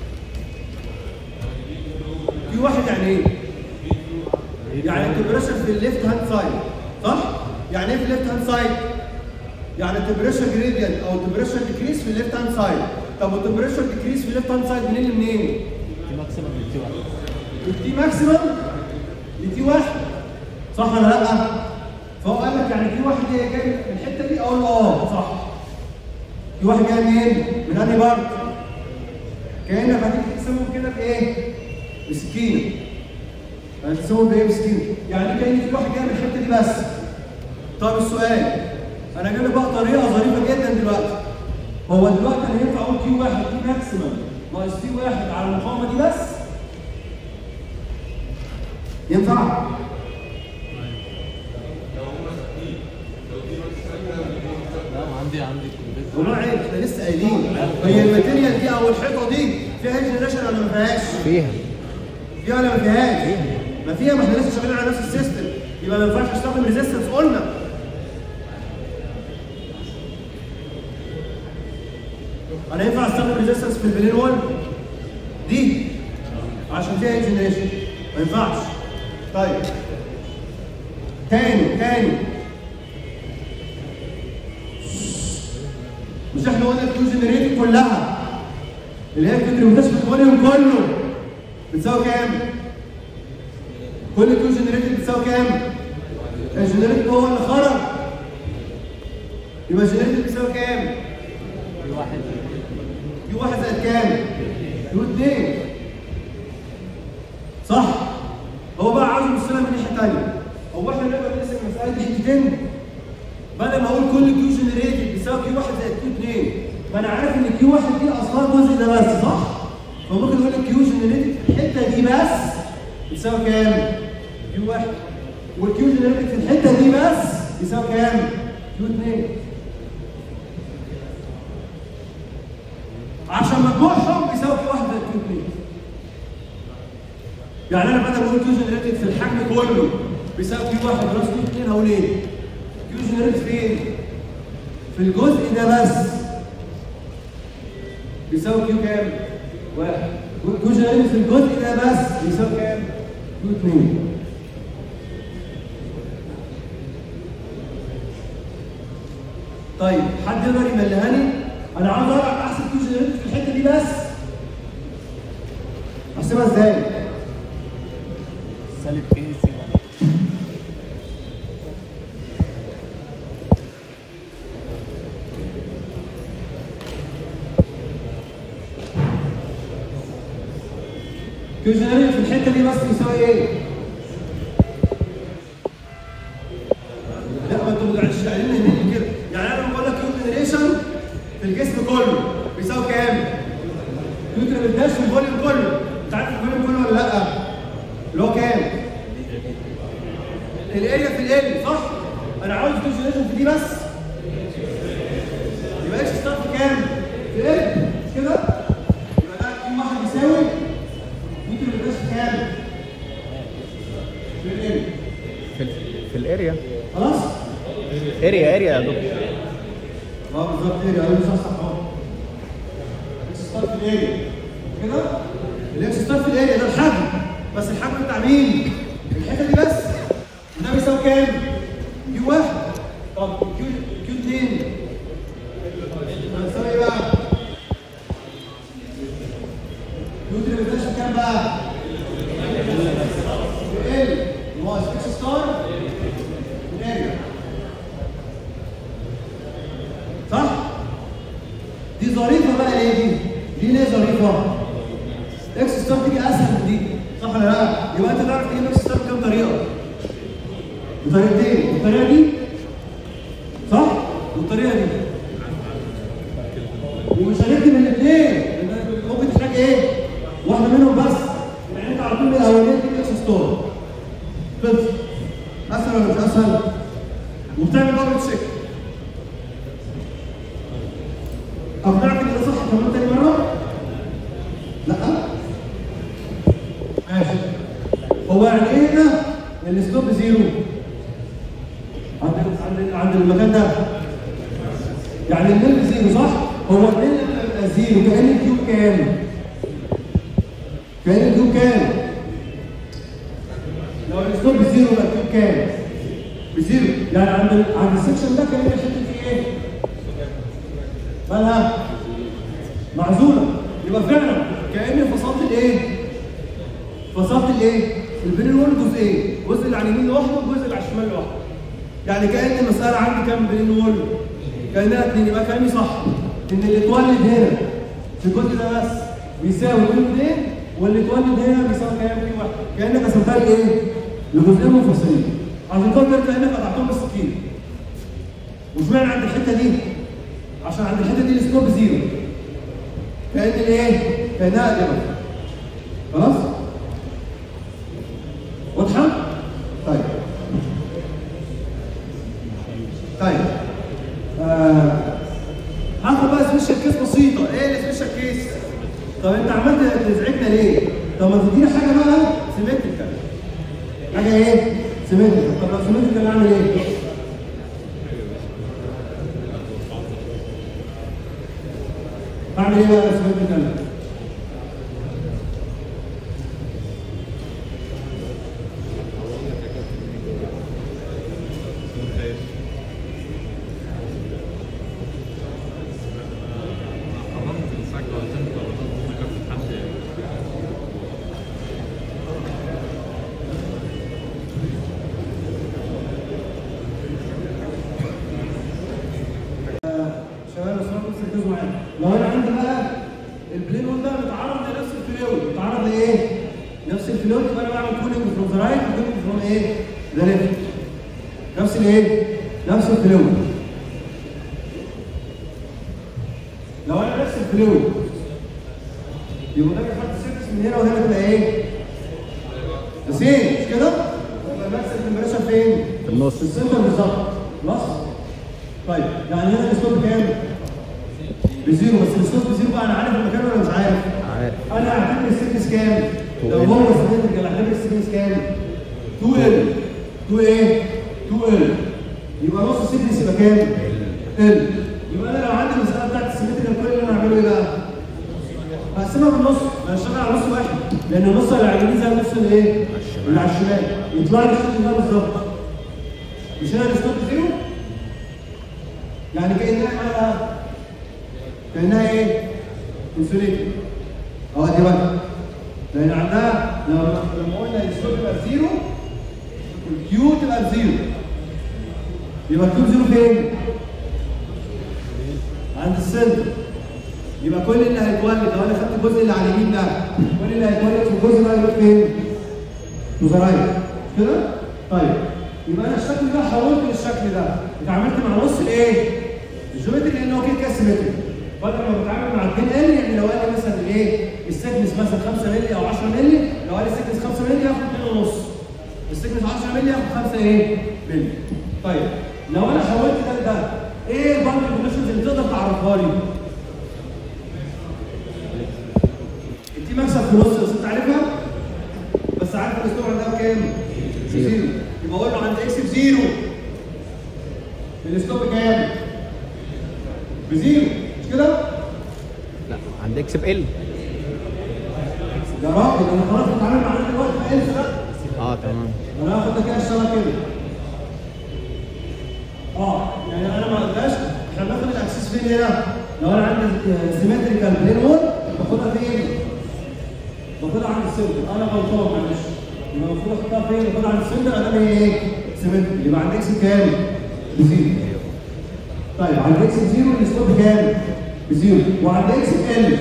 كيو 1 يعني ايه؟ يعني التمبريشر في الليفت هاند سايد صح؟ يعني ايه في الليفت هاند سايد؟ يعني التمبريشر جريدينت او التمبريشر ديكريس في الليفت هاند سايد طب والتمبريشر ديكريس في الليفت هاند سايد منين لمنين؟ دي ماكسيمم من تي واحد التي ماكسيمم لتي واحد صح ولا لا؟ فهو قال لك يعني تي واحد دي جاي من الحته دي اقول له اه صح تي واحد جاي منين؟ من انهي بارت؟ كانك هتيجي تقسمهم كده بايه؟ بسكينه هتقسمهم بايه بسكينه؟ يعني كان في واحد جاي من الحته دي بس طب السؤال انا جايب لك بقى طريقه ظريفه جدا دلوقتي هو دلوقتي انا ينفع اقول كيو واحد تي ماكسيمم ناقص تي واحد على المقاومه دي بس؟ ينفع؟ لا عندي عندي كمبيوتر والله عيب احنا لسه قايلين هي الماتيريال دي او الحيطه دي فيها جنريشن ولا ما فيهاش؟ فيها فيها ولا ما فيهاش؟ ما فيها ما احنا لسه شغالين على نفس السيستم يبقى ما ينفعش استخدم ريزيستنس قلنا انا ينفع استخدم ريزيستنس في البلين 1 دي عشان فيها جنريشن ما ينفعش طيب تاني تاني مش احنا قلنا الكيو جنريتد كلها اللي هي الكونتريبيوتيشن فوليوم كله بتساوي كام؟ كل كيو جنريتد بتساوي كام؟ الجنريتد هو اللي خرج يبقى الجنريتد بيساوي كام؟ في واحد كيو واحد زائد كام؟ كيو اتنين صح؟ هو بقى عاوز يبص لها من ناحيه ثانيه هو احنا نقدر نقسم المساله دي حتتين بدل ما اقول كل كيو جنريتد بيساوي كيو واحد زائد كيو اتنين ما انا عارف ان كيو واحد دي اصلها الجزء ده بس صح؟ فممكن اقول لك كيو جنريتد الحته دي بس بتساوي كام؟ كيو واحد والكيو جنريتد في الحته دي بس بيساوي كام؟ كيو اتنين عشان مجموعهم بيساوي كيو واحد زائد كيو اتنين يعني انا بدل ما اقول كيو جنريتد في الحجم كله بيساوي كيو واحد بلس كيو اتنين هقول ايه؟ كيو جنريتد فين؟ في الجزء ده بس بيساوي كيو كام؟ واحد كيو جنريتد في الجزء ده بس بيساوي كام؟ كيو اتنين طيب حد يقدر يملهاني؟ انا عاوز اعرف احسب كيو جنريتد في الحته دي بس احسبها ازاي؟ سالب كي سي واحد كيو جنريت في الحته دي بس بيساوي ايه؟ لا ما انتوا مش قايلين هنا كده يعني انا لما بقول لك كيو جنريشن في الجسم كله بيساوي كام؟ كيو تريبل في الفوليوم كله انت عارف الفوليوم كله ولا لا؟ اللي هو كام؟ الاريا في الاريا صح؟ انا عاوز كيو جنريشن في دي بس يبقى ايش ستارت في كام؟ في الاريا مش كده؟ يبقى ده كيو واحد بيساوي ممكن ما يبقاش كام؟ في الاريا في, ال- في الاريا خلاص؟ اريا اريا يا دكتور اه بالظبط اريا ايوه صح صح اهو ستارت في الاريا كده الاكس ستار في الاريا ده الحجم بس الحجم بتاع مين؟ الحته دي بس وده بيساوي كام؟ كيو واحد طب كيو كيو 2 هيساوي ايه بقى؟ كيو 2 بيتنشن كام بقى؟ ال ناقص اكس ستار في الاريا صح؟ دي ظريفه بقى ليه دي؟ دي ليه ظريفه؟ اكس ستار تيجي اسهل من دي صح ولا لا؟ يبقى انت تعرف تجيب اكس ستار بكام طريقه؟ بطريقتين الطريقه دي صح؟ والطريقه دي ومش هنكتب الاثنين لان ممكن تحتاج ايه؟ واحده منهم بس يعني انت على طول من الاولانيه تجيب اكس ستار بس اسهل ولا مش اسهل؟ وبتعمل دبل تشيك اقنعك ان ده صح كمان تاني مره؟ لا ماشي هو يعني ايه هنا الستوب زيرو عند عند عند المكان ده يعني النيل زيرو صح هو النيل لما يبقى زيرو كان الكيو كام كان الكيو كام لو الستوب زيرو يبقى الكيو كام بزيرو يعني عند ال- عند السكشن ده كان الحته دي ايه مالها معزوله يبقى فعلا كاني فصلت الايه فصلت الايه البين وول جزئين الجزء اللي على اليمين لوحده والجزء اللي على الشمال لوحده يعني كان المساله عندي كام بين وول كانها اتنين يبقى كلامي صح ان اللي اتولد هنا في الجزء ده بس بيساوي كيو 2 واللي اتولد هنا بيساوي كام كيو 1 كانك قسمتها لايه؟ لجزئين منفصلين عشان خاطر كانك قطعتهم بالسكين واشمعنى عند الحته دي؟ عشان عند الحته دي السكوب زيرو كان الايه؟ كانها قدمت خلاص؟ واضحه؟ طيب طيب آه. هاخد بقى سبيشال كيس بسيطه ايه السبيشال كيس؟ طب انت عملت تزعجنا ليه؟ طب ما تدينا حاجه بقى سيمتريكال حاجه ايه؟ سيمتريكال طب لو سيمتريكال اعمل ايه؟ اعمل ايه بقى لو سيمتريكال؟ شباب الصوت بس ركزوا معايا لو انا عندي بقى البلين وول ده متعرض لنفس الفلويد متعرض لايه؟ نفس الفلويد يبقى انا بعمل كولينج فروم ذا رايت وكولينج فروم ايه؟ ذا ليفت نفس الايه؟ نفس الفلويد لو انا نفس الفلويد يبقى ده بيحط سيرفس من هنا وهنا تبقى ايه؟ نسيت مش كده؟ يبقى نفس التمبريتشر فين؟ في النص. في السنتر بالظبط خلاص؟ طيب يعني هنا الستوب كام؟ بزيرو بس الستوب بزيرو بقى انا عارف المكان ولا مش عارف؟ عارف انا هعتبر السيكنس كام؟ لو 2L. هو سيمتريكال هعتبر السيكنس كام؟ 2 ال 2 ايه؟ 2 ال يبقى نص السيكنس يبقى كام؟ ال يبقى انا لو عندي المساله بتاعت السيمتريكال كل اللي انا هعمله ايه بقى؟ هقسمها بالنص انا هشتغل على نص واحد لان النص اللي على اليمين زي النص اللي ايه؟ اللي على الشمال يطلع لي الشكل ده بالظبط مش هنا الستوب زيرو؟ يعني كانها مالها كانها ايه؟ انسولين اه دي بقى لان عندها لما لما قلنا الستوب يبقى زيرو الكيو تبقى بزيرو يبقى الكيو زيرو فين؟ عند السنتر يبقى كل اللي هيتولد لو انا خدت الجزء اللي على اليمين ده كل اللي هيتولد في الجزء ده هيروح فين؟ تو ذا رايت كده؟ طيب يبقى انا الشكل ده حولته للشكل ده اتعاملت مع نص الايه؟ الجيومتري لان هو كده كده سيمتري بدل ما بتعامل مع 2 ال يعني لو قال لي مثلا الايه؟ السكنس مثلا 5 مللي او 10 مللي لو قال لي السكنس 5 مللي ياخد 2 ونص السكنس 10 مللي ياخد 5 ايه؟ مللي طيب لو انا حولت ده لده ايه الباند كونديشنز اللي تقدر تعرفها لي؟ دي مكسب في نص بس انت عارفها بس عارف الاسطوره عندها كام؟ زيرو. زيرو يبقى اقول له عند اكس بزيرو الستوب كام؟ بزيرو مش كده؟ لا عند اكس ب ال يا راجل انا خلاص بتعامل مع ده دلوقتي فانسى بقى اه تمام انا هاخد ده كده اشتغل كده اه يعني انا ما قلتهاش احنا بناخد الاكسس فين هنا لو انا عندي سيمتريكال بلين وول باخدها فين؟ باخدها عند السنتر انا غلطان معلش يبقى المفروض احطها فين؟ باخدها عند السنتر ادام هي ايه؟ سيمتريك يبقى عند اكس كام؟ بزيرو طيب عند اكس بزيرو السلوب كام؟ بزيرو وعند اكس ال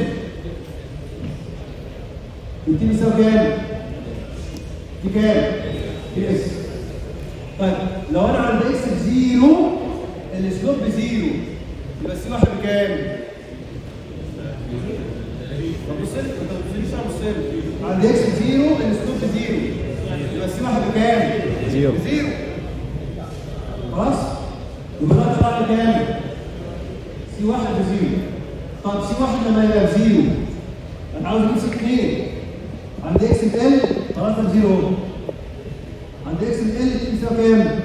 التي بيساوي كام؟ دي كام؟ دي اس طيب لو انا عند اكس بزيرو السلوب بزيرو يبقى السي واحد بكام؟ طب بص لي انت ما بتبصليش انا بص لي عند اكس بزيرو السلوب بزيرو يبقى السي واحد بكام؟ زيرو. بزيرو خلاص؟ يبقى ده طلع لي كام؟ سي واحد بزيرو طب سي واحد لما يبقى بزيرو انا عاوز اجيب سي اثنين عند اكس ال خلاص ده بزيرو اهو عند اكس ال تي بيساوي كام؟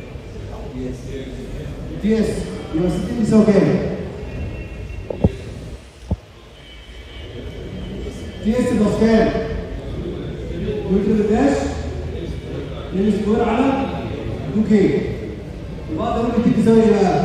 تي اس يبقى 60 بيساوي كام؟ تي اس بلس كام؟ روت الداش ال سكوير على 2 كي يبقى اقدر اقول تي بيساوي ايه بقى؟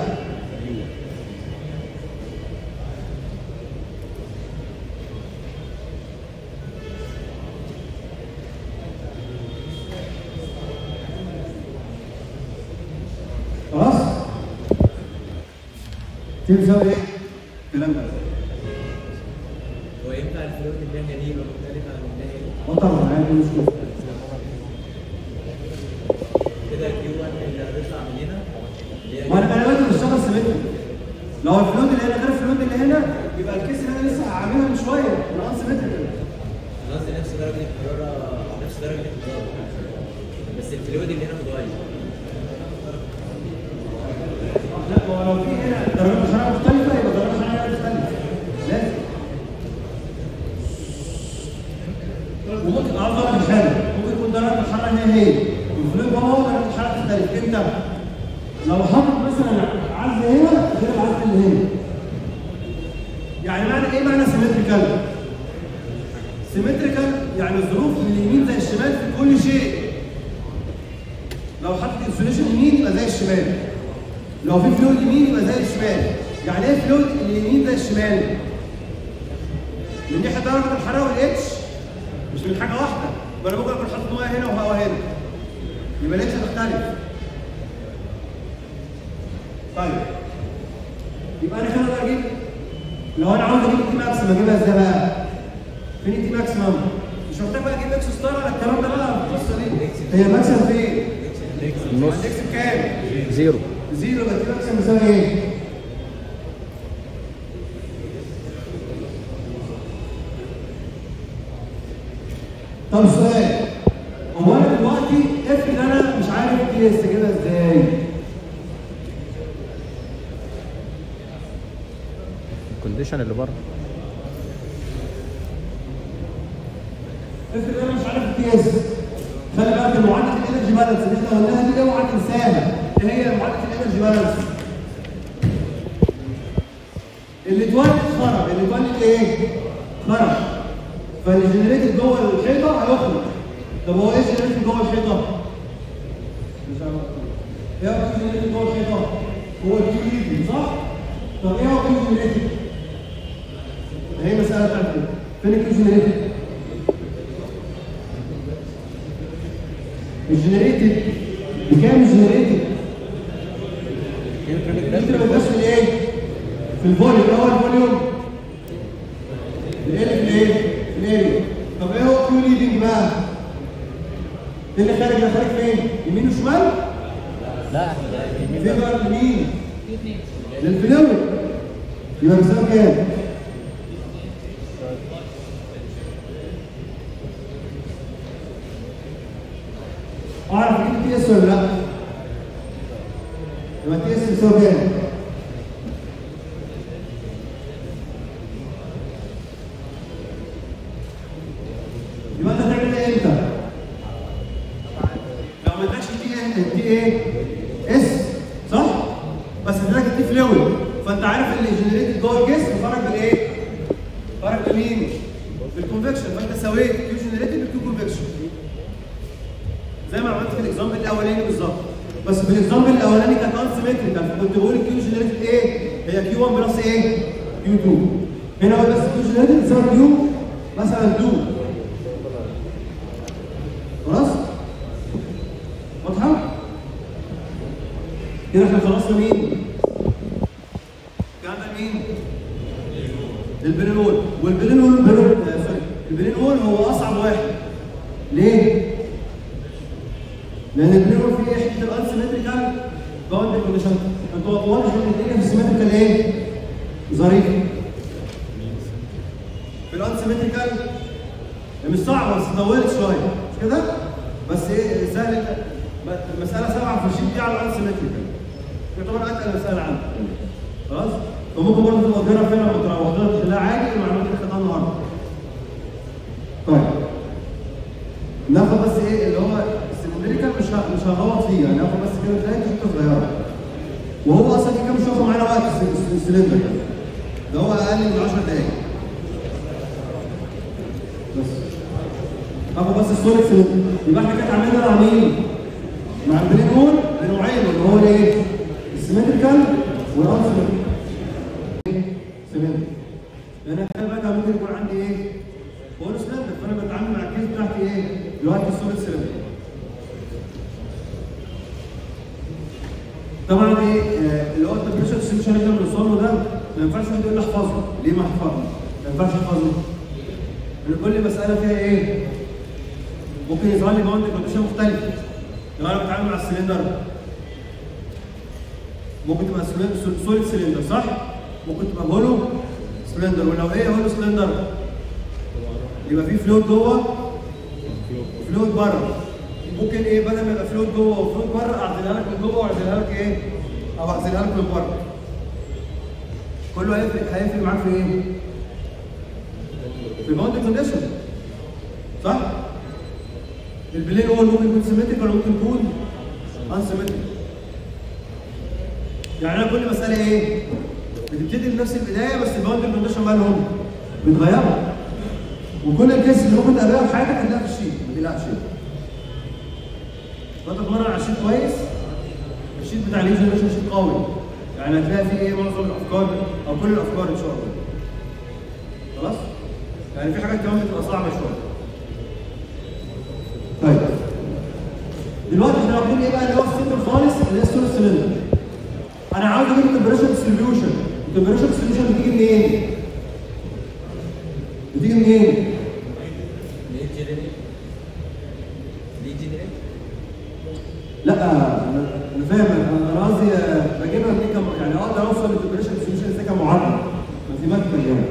خلاص؟ تي بيساوي ايه؟ الكلام ده هو ينفع الفلوس اللي هي دي مختلفة عن النهاية اه طبعا عادي مش مشكله كده كيو 1 اللي هتطلع من هنا اللي هي ما انا دلوقتي بشتغل سيمتري لو الفلود اللي هنا غير الفلود اللي هنا يبقى الكيس اللي انا لسه هعملها من شويه انا انسيمتريكال قصدي نفس درجة الحرارة نفس درجة الحرارة بس الفلويد اللي هنا متغير لا ما هو لو في هنا درجات الحراره مختلفه يبقى درجات الحراره تختلف لازم وممكن افضل من حاجه ممكن يكون درجه الحراره هي هي والفلويد هو درجه الحراره تختلف امتى؟ لو حطت مثلا عزل هنا غير العزل اللي هنا يعني معنى ايه معنى سيمتريكال؟ سيمتريكال يعني الظروف من اليمين زي الشمال في كل شيء لو حطت انسوليشن يمين يبقى زي الشمال لو في فلويد يمين يبقى زي الشمال يعني ايه فلويد اليمين زي الشمال من ناحيه درجه الحراره والاتش مش من حاجه واحده يبقى انا ممكن اكون حاطط ميه هنا وهواء هنا يبقى الاتش هتختلف طيب يبقى انا كده اقدر اجيب لو انا عاوز اجيب التي ماكسيمم اجيبها ازاي بقى؟ فين التي ماكسيمم؟ مش محتاج بقى اجيب اكس ستار ولا الكلام ده بقى القصه دي هي ماكسيمم فين؟ النص عند اكس بكام؟ زيرو زيرو يبقى التي ماكسيمم بيساوي ايه؟ طب سؤال هو انا دلوقتي افرض انا مش عارف تي اس كده ازاي؟ الكونديشن اللي بره افرض انا مش عارف التي اس خلي بالك معادله الانرجي بالانس اللي احنا قلناها دي اوعى تنساها ايه هي معادله الانرجي بالانس؟ اللي اتولد خرج اللي اتولد ايه؟ خرج فاللي جنريتد جوه الحيطه هيخرج طب هو ايه جنريتد جوه الحيطه؟ مش عارف ايه هو جنريتد جوه الحيطه؟ هو الكيو ليفنج صح؟ طب ايه هو الكيو جنريتد؟ هي مساله بتاعت كده فين الكيو جنريتد؟ الجنريتد بكام الجنريتد؟ انت ما بتبقاش في الايه؟ في الفوليوم ايه هو الفوليوم؟ الايه في الايه؟ في الاريا طب ايه هو كيو ليدنج بقى؟ ايه اللي خارج ده خارج فين؟ يمين وشمال؟ لا فين بقى اليمين؟ للفلويد يبقى بيساوي كام؟ اعرف اجيب تي اس ولا لا؟ يبقى تي اس بيساوي كام؟ يبقى انت هتعمل ايه امتى؟ لو ما ادكش تي تي ايه؟ اس صح؟ بس اداك التي فلويد فانت عارف اللي جنريتد جوه الجسم خرج بالايه؟ خرج بمين؟ بالكونفكشن فانت سويت كيو جنريتد بالكيو كونفكشن زي ما عملت في الاكزامبل الاولاني بالظبط بس في الاكزامبل الاولاني كانت انسيمتريكال فكنت بقول الكيو جنريتد ايه؟ هي كيو 1 بلس ايه؟ كيو 2 هنا هو بس كيو جنريتد تساوي كيو مثلا 2 خلاص؟ واضحه؟ كده احنا خلصنا مين؟ كده مين؟ البرينول والبرينول البرينول آه، سوري البرينول هو اصعب واحد ليه؟ لان البرينول فيه حته الانسيمتريكال باوند كونديشن انت واضح ان الدنيا في السيمتريكال ايه؟ ظريفه في الانسيمتريكال مش صعبه بس طولت شويه مش كده؟ بس ايه سهل المساله سبعه في الشيت دي على الانسيمتريكال يعتبر اتقل مساله عندك خلاص؟ فممكن برضه تبقى تجرب فيها لما تروح وتقدر تحلها عادي المعلومات اللي خدناها النهارده. طيب ناخد بس ايه اللي هو السيمبليكال مش ه- مش هغوط فيه يعني ناخد بس كده تلاقي حته صغيره. وهو اصلا دي كام مش هياخد معانا وقت الس- الس- السلندر ده. ده هو اقل من 10 دقايق. بس اخد بس السوليد سلندر يبقى احنا كده عملنا مع مين؟ مع البريكول بنوعين اللي هو ايه؟ السيمتريكال والانسيمتريكال. سلندر. لان انا بقى ممكن يكون عندي ايه؟ بول سلندر فانا بتعامل مع الكيس بتاعتي ايه؟ دلوقتي السوليد سلندر. طبعا ايه آه، اللي هو التمبريتشر ديستريبيوشن اللي احنا بنوصل له ده ما ينفعش حد يقول لي احفظه، ليه ما احفظه؟ ما ينفعش احفظه. لان كل مساله فيها ايه؟ ممكن يظهر لي باوند كونديشن مختلفه. لو انا بتعامل مع السلندر ممكن تبقى سوليد سلندر صح؟ ممكن تبقى هولو سلندر ولو ايه هولو سلندر يبقى في فلوت جوه فلوت بره ممكن ايه بدل ما يبقى فلوت جوه وفلوت بره اعزلها لك من جوه واعزلها لك ايه؟ او اعزلها لك من بره كله هيفرق هيفرق معاك في ايه؟ في الباوند كونديشن صح؟ البلين هو ممكن يكون سيمتريكال وممكن يكون انسيمتريكال يعني انا كل مساله ايه؟ بتبتدي بنفس البدايه بس الباوندري كونديشن مالهم بتغيروا وكل الكيس اللي ممكن تقابلها في حياتك هتلاقيها في الشيت ما تقلقش فانت تتمرن على الشيت كويس الشيت بتاع الانجليزي شيت قوي يعني هتلاقي فيه ايه معظم الافكار او كل الافكار ان شاء الله خلاص؟ يعني في حاجات كمان بتبقى صعبه شويه طيب دلوقتي احنا واخدين ايه بقى اللي هو السنتر خالص اللي هي السوليد سلندر انا عاوز اجيب التمبريتشر ديستريبيوشن التمبريتشر ديستريبيوشن بتيجي منين؟ بتيجي منين؟ ليه جنريت؟ ليه جنريت؟ لا انا أنا فاهم انا أنا قصدي آه، بجيبها من كم يعني اقدر اوصل للتمبريتشر ديستريبيوشن ازاي كمعادله ماثيماتيكال يعني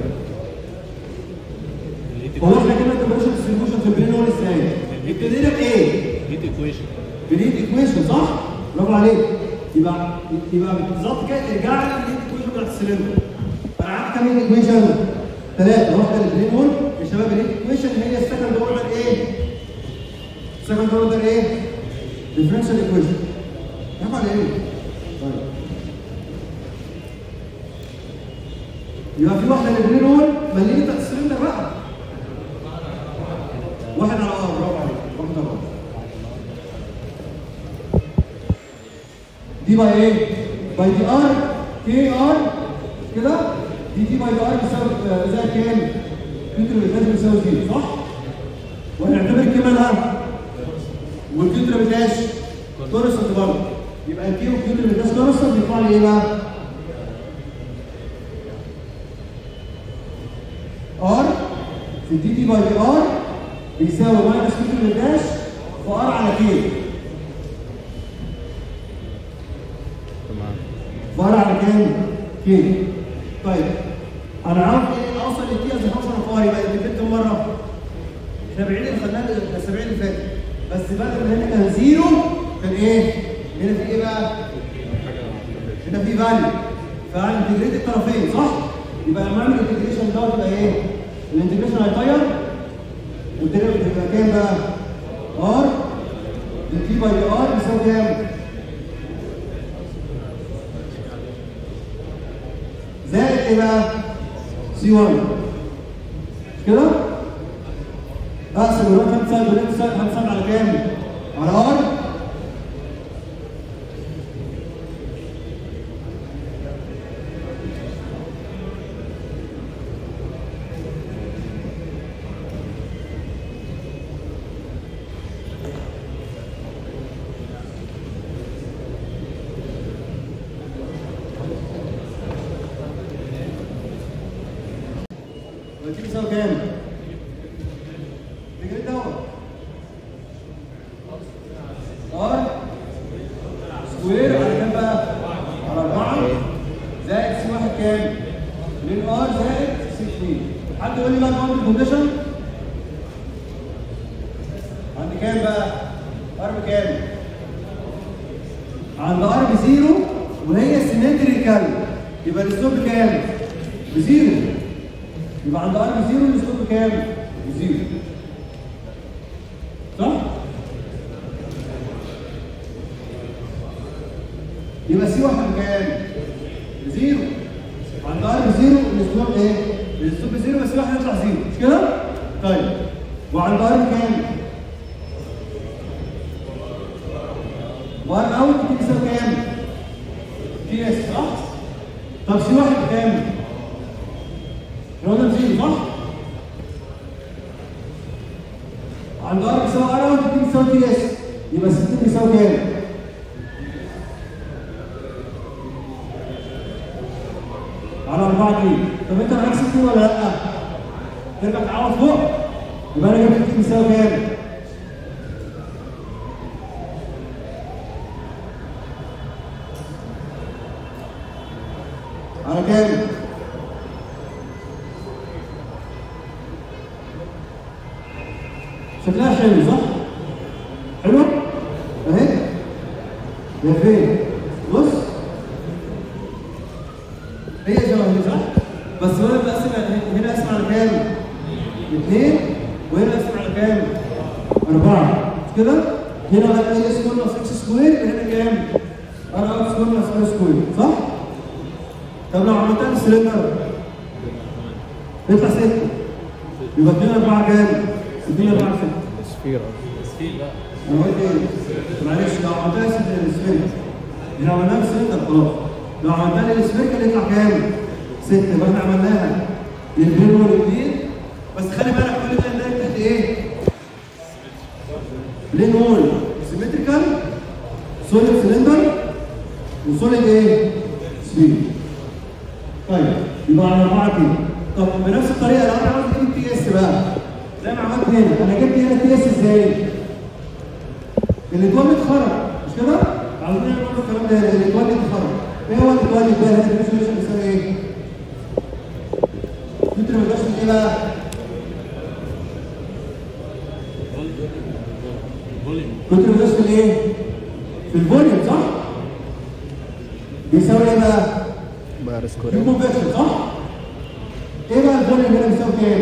هو احنا جبنا التمبريتشر ديستريبيوشن في البرين هول ازاي؟ ابتدينا بايه؟ هيت ايكويشن بنيت ايكويشن صح؟ برافو عليك يبقى يبقى بالظبط كده ارجع لي للهيت ايكويشن بتاعت السلندر انا عارف كام هيت ايكويشن؟ ثلاثه واحده للبرين هول يا شباب الهيت ايكويشن هي السكند اوردر ايه؟ السكند اوردر ايه؟ ديفرنشال ايكويشن برافو عليك طيب يبقى في واحده للبرين هول مليانه بتاعت السلندر بقى واحد على ار برافو عليك واحد على ار دي باي ايه؟ باي دي ار كي ار كده دي دي باي دي ار بيساوي آه، زائد كام؟ كتر بتاعتها بيساوي زيرو صح؟ وهنعتبر كي مالها والكتر بتاعش كورسنت برضه يبقى الكي والكتر بتاعش كورسنت يطلع لي ايه بقى؟ ار في دي دي باي دي ار بيساوي ماينس كتر بتاعش في ار على كي تمام فرع على كام؟ كيلو. طيب انا عاوز ايه اوصل للكي از فانكشن اوف ار يبقى اللي كام مره؟ احنا بعيد اللي خدناه الاسابيع اللي فاتت بس بدل ما هنا كان زيرو كان ايه؟ هنا في ايه بقى؟ هنا في فاليو فانتجريت الطرفين صح؟ يبقى لما اعمل انتجريشن دوت يبقى ايه؟ الانتجريشن هيطير والدنيا بتبقى كام بقى؟ ار دي باي دي ار بيساوي كام؟ زائد ايه بقى؟ سي 1 مش كده؟ اقسم الوقت هنسال وننسى هنسال على كام؟ على ار ودي بيساوي كام؟ تجري دوت ار سكوير على كام بقى؟ على 4 زائد سي واحد كام؟ 2 ار زائد سي 2 حد يقول لي بقى نوع الكونديشن؟ عند كام بقى؟ ار بكام؟ عند ار بزيرو وهي سيمتريكال يبقى الاسلوب بكام؟ بزيرو يبقى عند ار بزيرو الاسلوب بكام؟ بزيرو صح؟ يبقى سي واحد بكام؟ بزيرو عند ار بزيرو الاسلوب ايه؟ الاسلوب بزيرو بس واحد يطلع زيرو مش كده؟ طيب وعند ار بكام؟ وار اوت بتكسب كام؟ تي اس صح؟ طب سي واحد بكام؟ رقم زيرو صح؟ عند ار بيساوي ار اوت بتيجي بيساوي تي اس يبقى 60 بيساوي كام؟ على 4 دي طب انت معاك 60 ولا لا؟ ترجع تعوض فوق يبقى انا جبت 60 بيساوي كام؟ على كام؟ شكلها حلو صح؟ حلو؟ اهي هي فين؟ بص هي شبه دي صح؟ بس هنا بقسم هنا اسم على كام؟ اثنين وهنا اسم على كام؟ أربعة مش كده؟ هنا بقى ايه اس كله ناقص اكس سكوير هنا كام؟ ار اوت سكوير ناقص ار سكوير صح؟ طب لو عملتها بالسلندر يطلع ستة يبقى 2 4 كام؟ 2 4 6 سفيرة انا قلت ايه؟ معلش لو عملتها السفنكر لو عملناها بالسفنكر خلاص لو عملناها للسفنكر يطلع كام؟ 6 يبقى احنا عملناها للبين والاثنين بس خلي بالك كل ده ده تحت ايه؟ لين وول سيمتريكال سوليد سلندر وسوليد ايه؟ سفير طيب يبقى على اربعه كده طب بنفس الطريقه لو انا عملت اجيب تي اس بقى زي ما عملت هنا انا جبت هنا تي اس ازاي؟ الاتوال اتخرج مش كده؟ عاوزين نعمل الكلام ده الاتوال اتخرج ايه هو الاتوال ده؟ هنا الريزوليوشن بيساوي ايه؟ كنت ما جاش من ايه بقى؟ كنت ما جاش من ايه؟ في الفوليوم صح؟ بيساوي ايه بقى؟ باير سكوير الكونفكشن صح؟ ايه بقى الفوليوم هنا بيساوي كام؟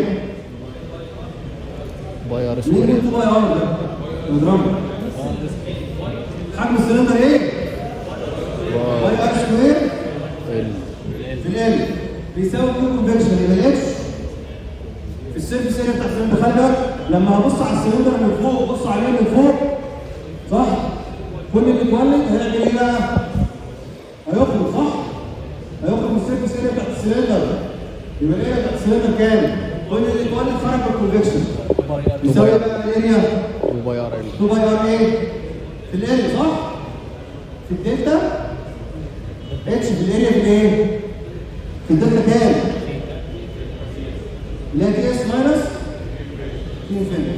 باير ليه سكوير جبت باي ار ده؟ مضربه حجم السلندر ايه؟ باي ار سكوير ال في ال بيساوي كيو كونفكشن يبقى الاتش في السيرفيس اريا بتاع السلندر خلي بالك لما هبص على السلندر من فوق بص عليه من فوق صح؟ كل اللي اتولد هيعمل ايه بقى؟ هيخرج صح؟ هيخرج من السيرفيس اريا بتاعت السلندر يبقى الاريا بتاعت السلندر كام؟ كل اللي اتولد خرج بالكونفكشن يساوي ايه بقى الاريا؟ وباير ال 2 باي ار ايه؟ في ال صح؟ في الدلتا اتش في الاريا في الايه؟ في الدلتا كام؟ اللي هي دي اس ماينس تي انفينيتي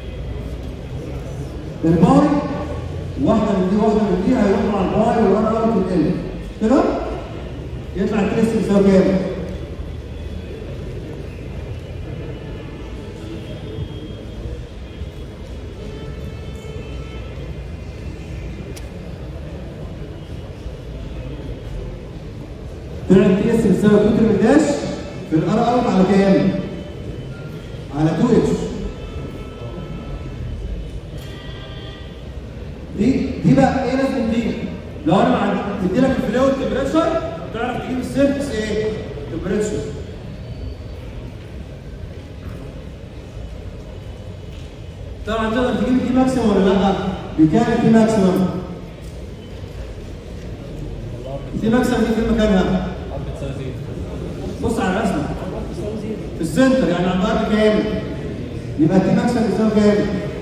الباي واحدة من دي واحدة من دي هيروح مع الباي والار ار في ال كده؟ يطلع التريس يساوي كام؟ طلع التي اس بتساوي كتر من داش في الار اوت على كام؟ على 2 اتش دي دي بقى ايه لازم دي؟ لو انا مع- مدي لك الفلويد تمبريتشر تعرف تجيب السيرفس ايه؟ تمبريتشر طبعا تقدر تجيب التي ماكسيمم ولا لا؟ بكام التي ماكسيمم؟ التي ماكسيمم دي في مكانها؟ بص على الرسمه في السنتر يعني عند ار كام؟ يبقى التي ماكسيمم بيساوي كام؟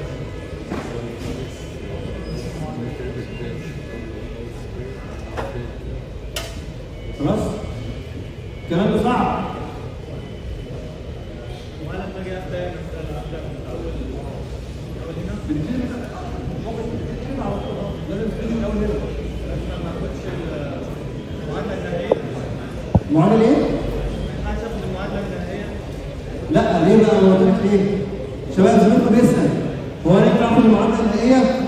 خلاص؟ الكلام ده صعب وانا لما اجي ابدا مثلا ابدا من اول اول هنا بنبتدي من- ممكن تبتدي على طول آه. لازم تبتدي من اول هنا لازم ما اخدش المعادله النهائيه معامل ايه؟ ما ينفعش اخد المعادله النهائيه لا ليه بقى انا قلت لك ليه؟ شباب زميلكم بيسال هو انا ينفع اخد المعادله النهائيه؟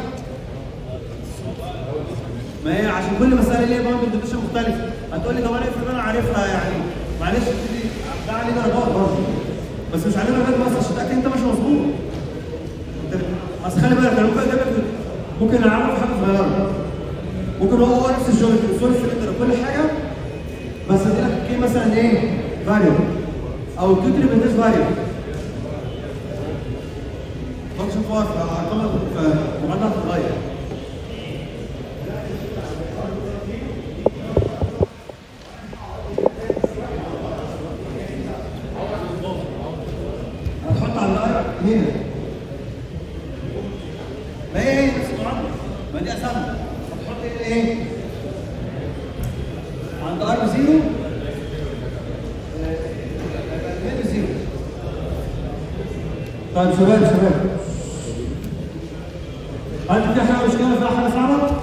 ما هي عشان كل مساله ليها باوند ديفيشن مختلف هتقول لي طب انا افرض انا عارفها يعني معلش ابتدي ده عليه درجات برضه بس مش عليه درجات بس عشان تتاكد انت ماشي مظبوط انت اصل خلي بالك انا ممكن اجيب لك ممكن اعرف حاجه صغيره ممكن هو هو نفس الجيومتري السورس سلندر وكل حاجه بس ادي لك كي مثلا ايه فاريبل او الكتر بالنسبه فاريبل فانكشن فور ارقام المعادله هتتغير هتحط على الار هنا ما هي هي نفس المعادله ما دي اسهل هتحط هنا ايه عند ار زيرو هنا زيرو طيب شباب شباب هل في حاجه مشكله فيها حاجه صعبه؟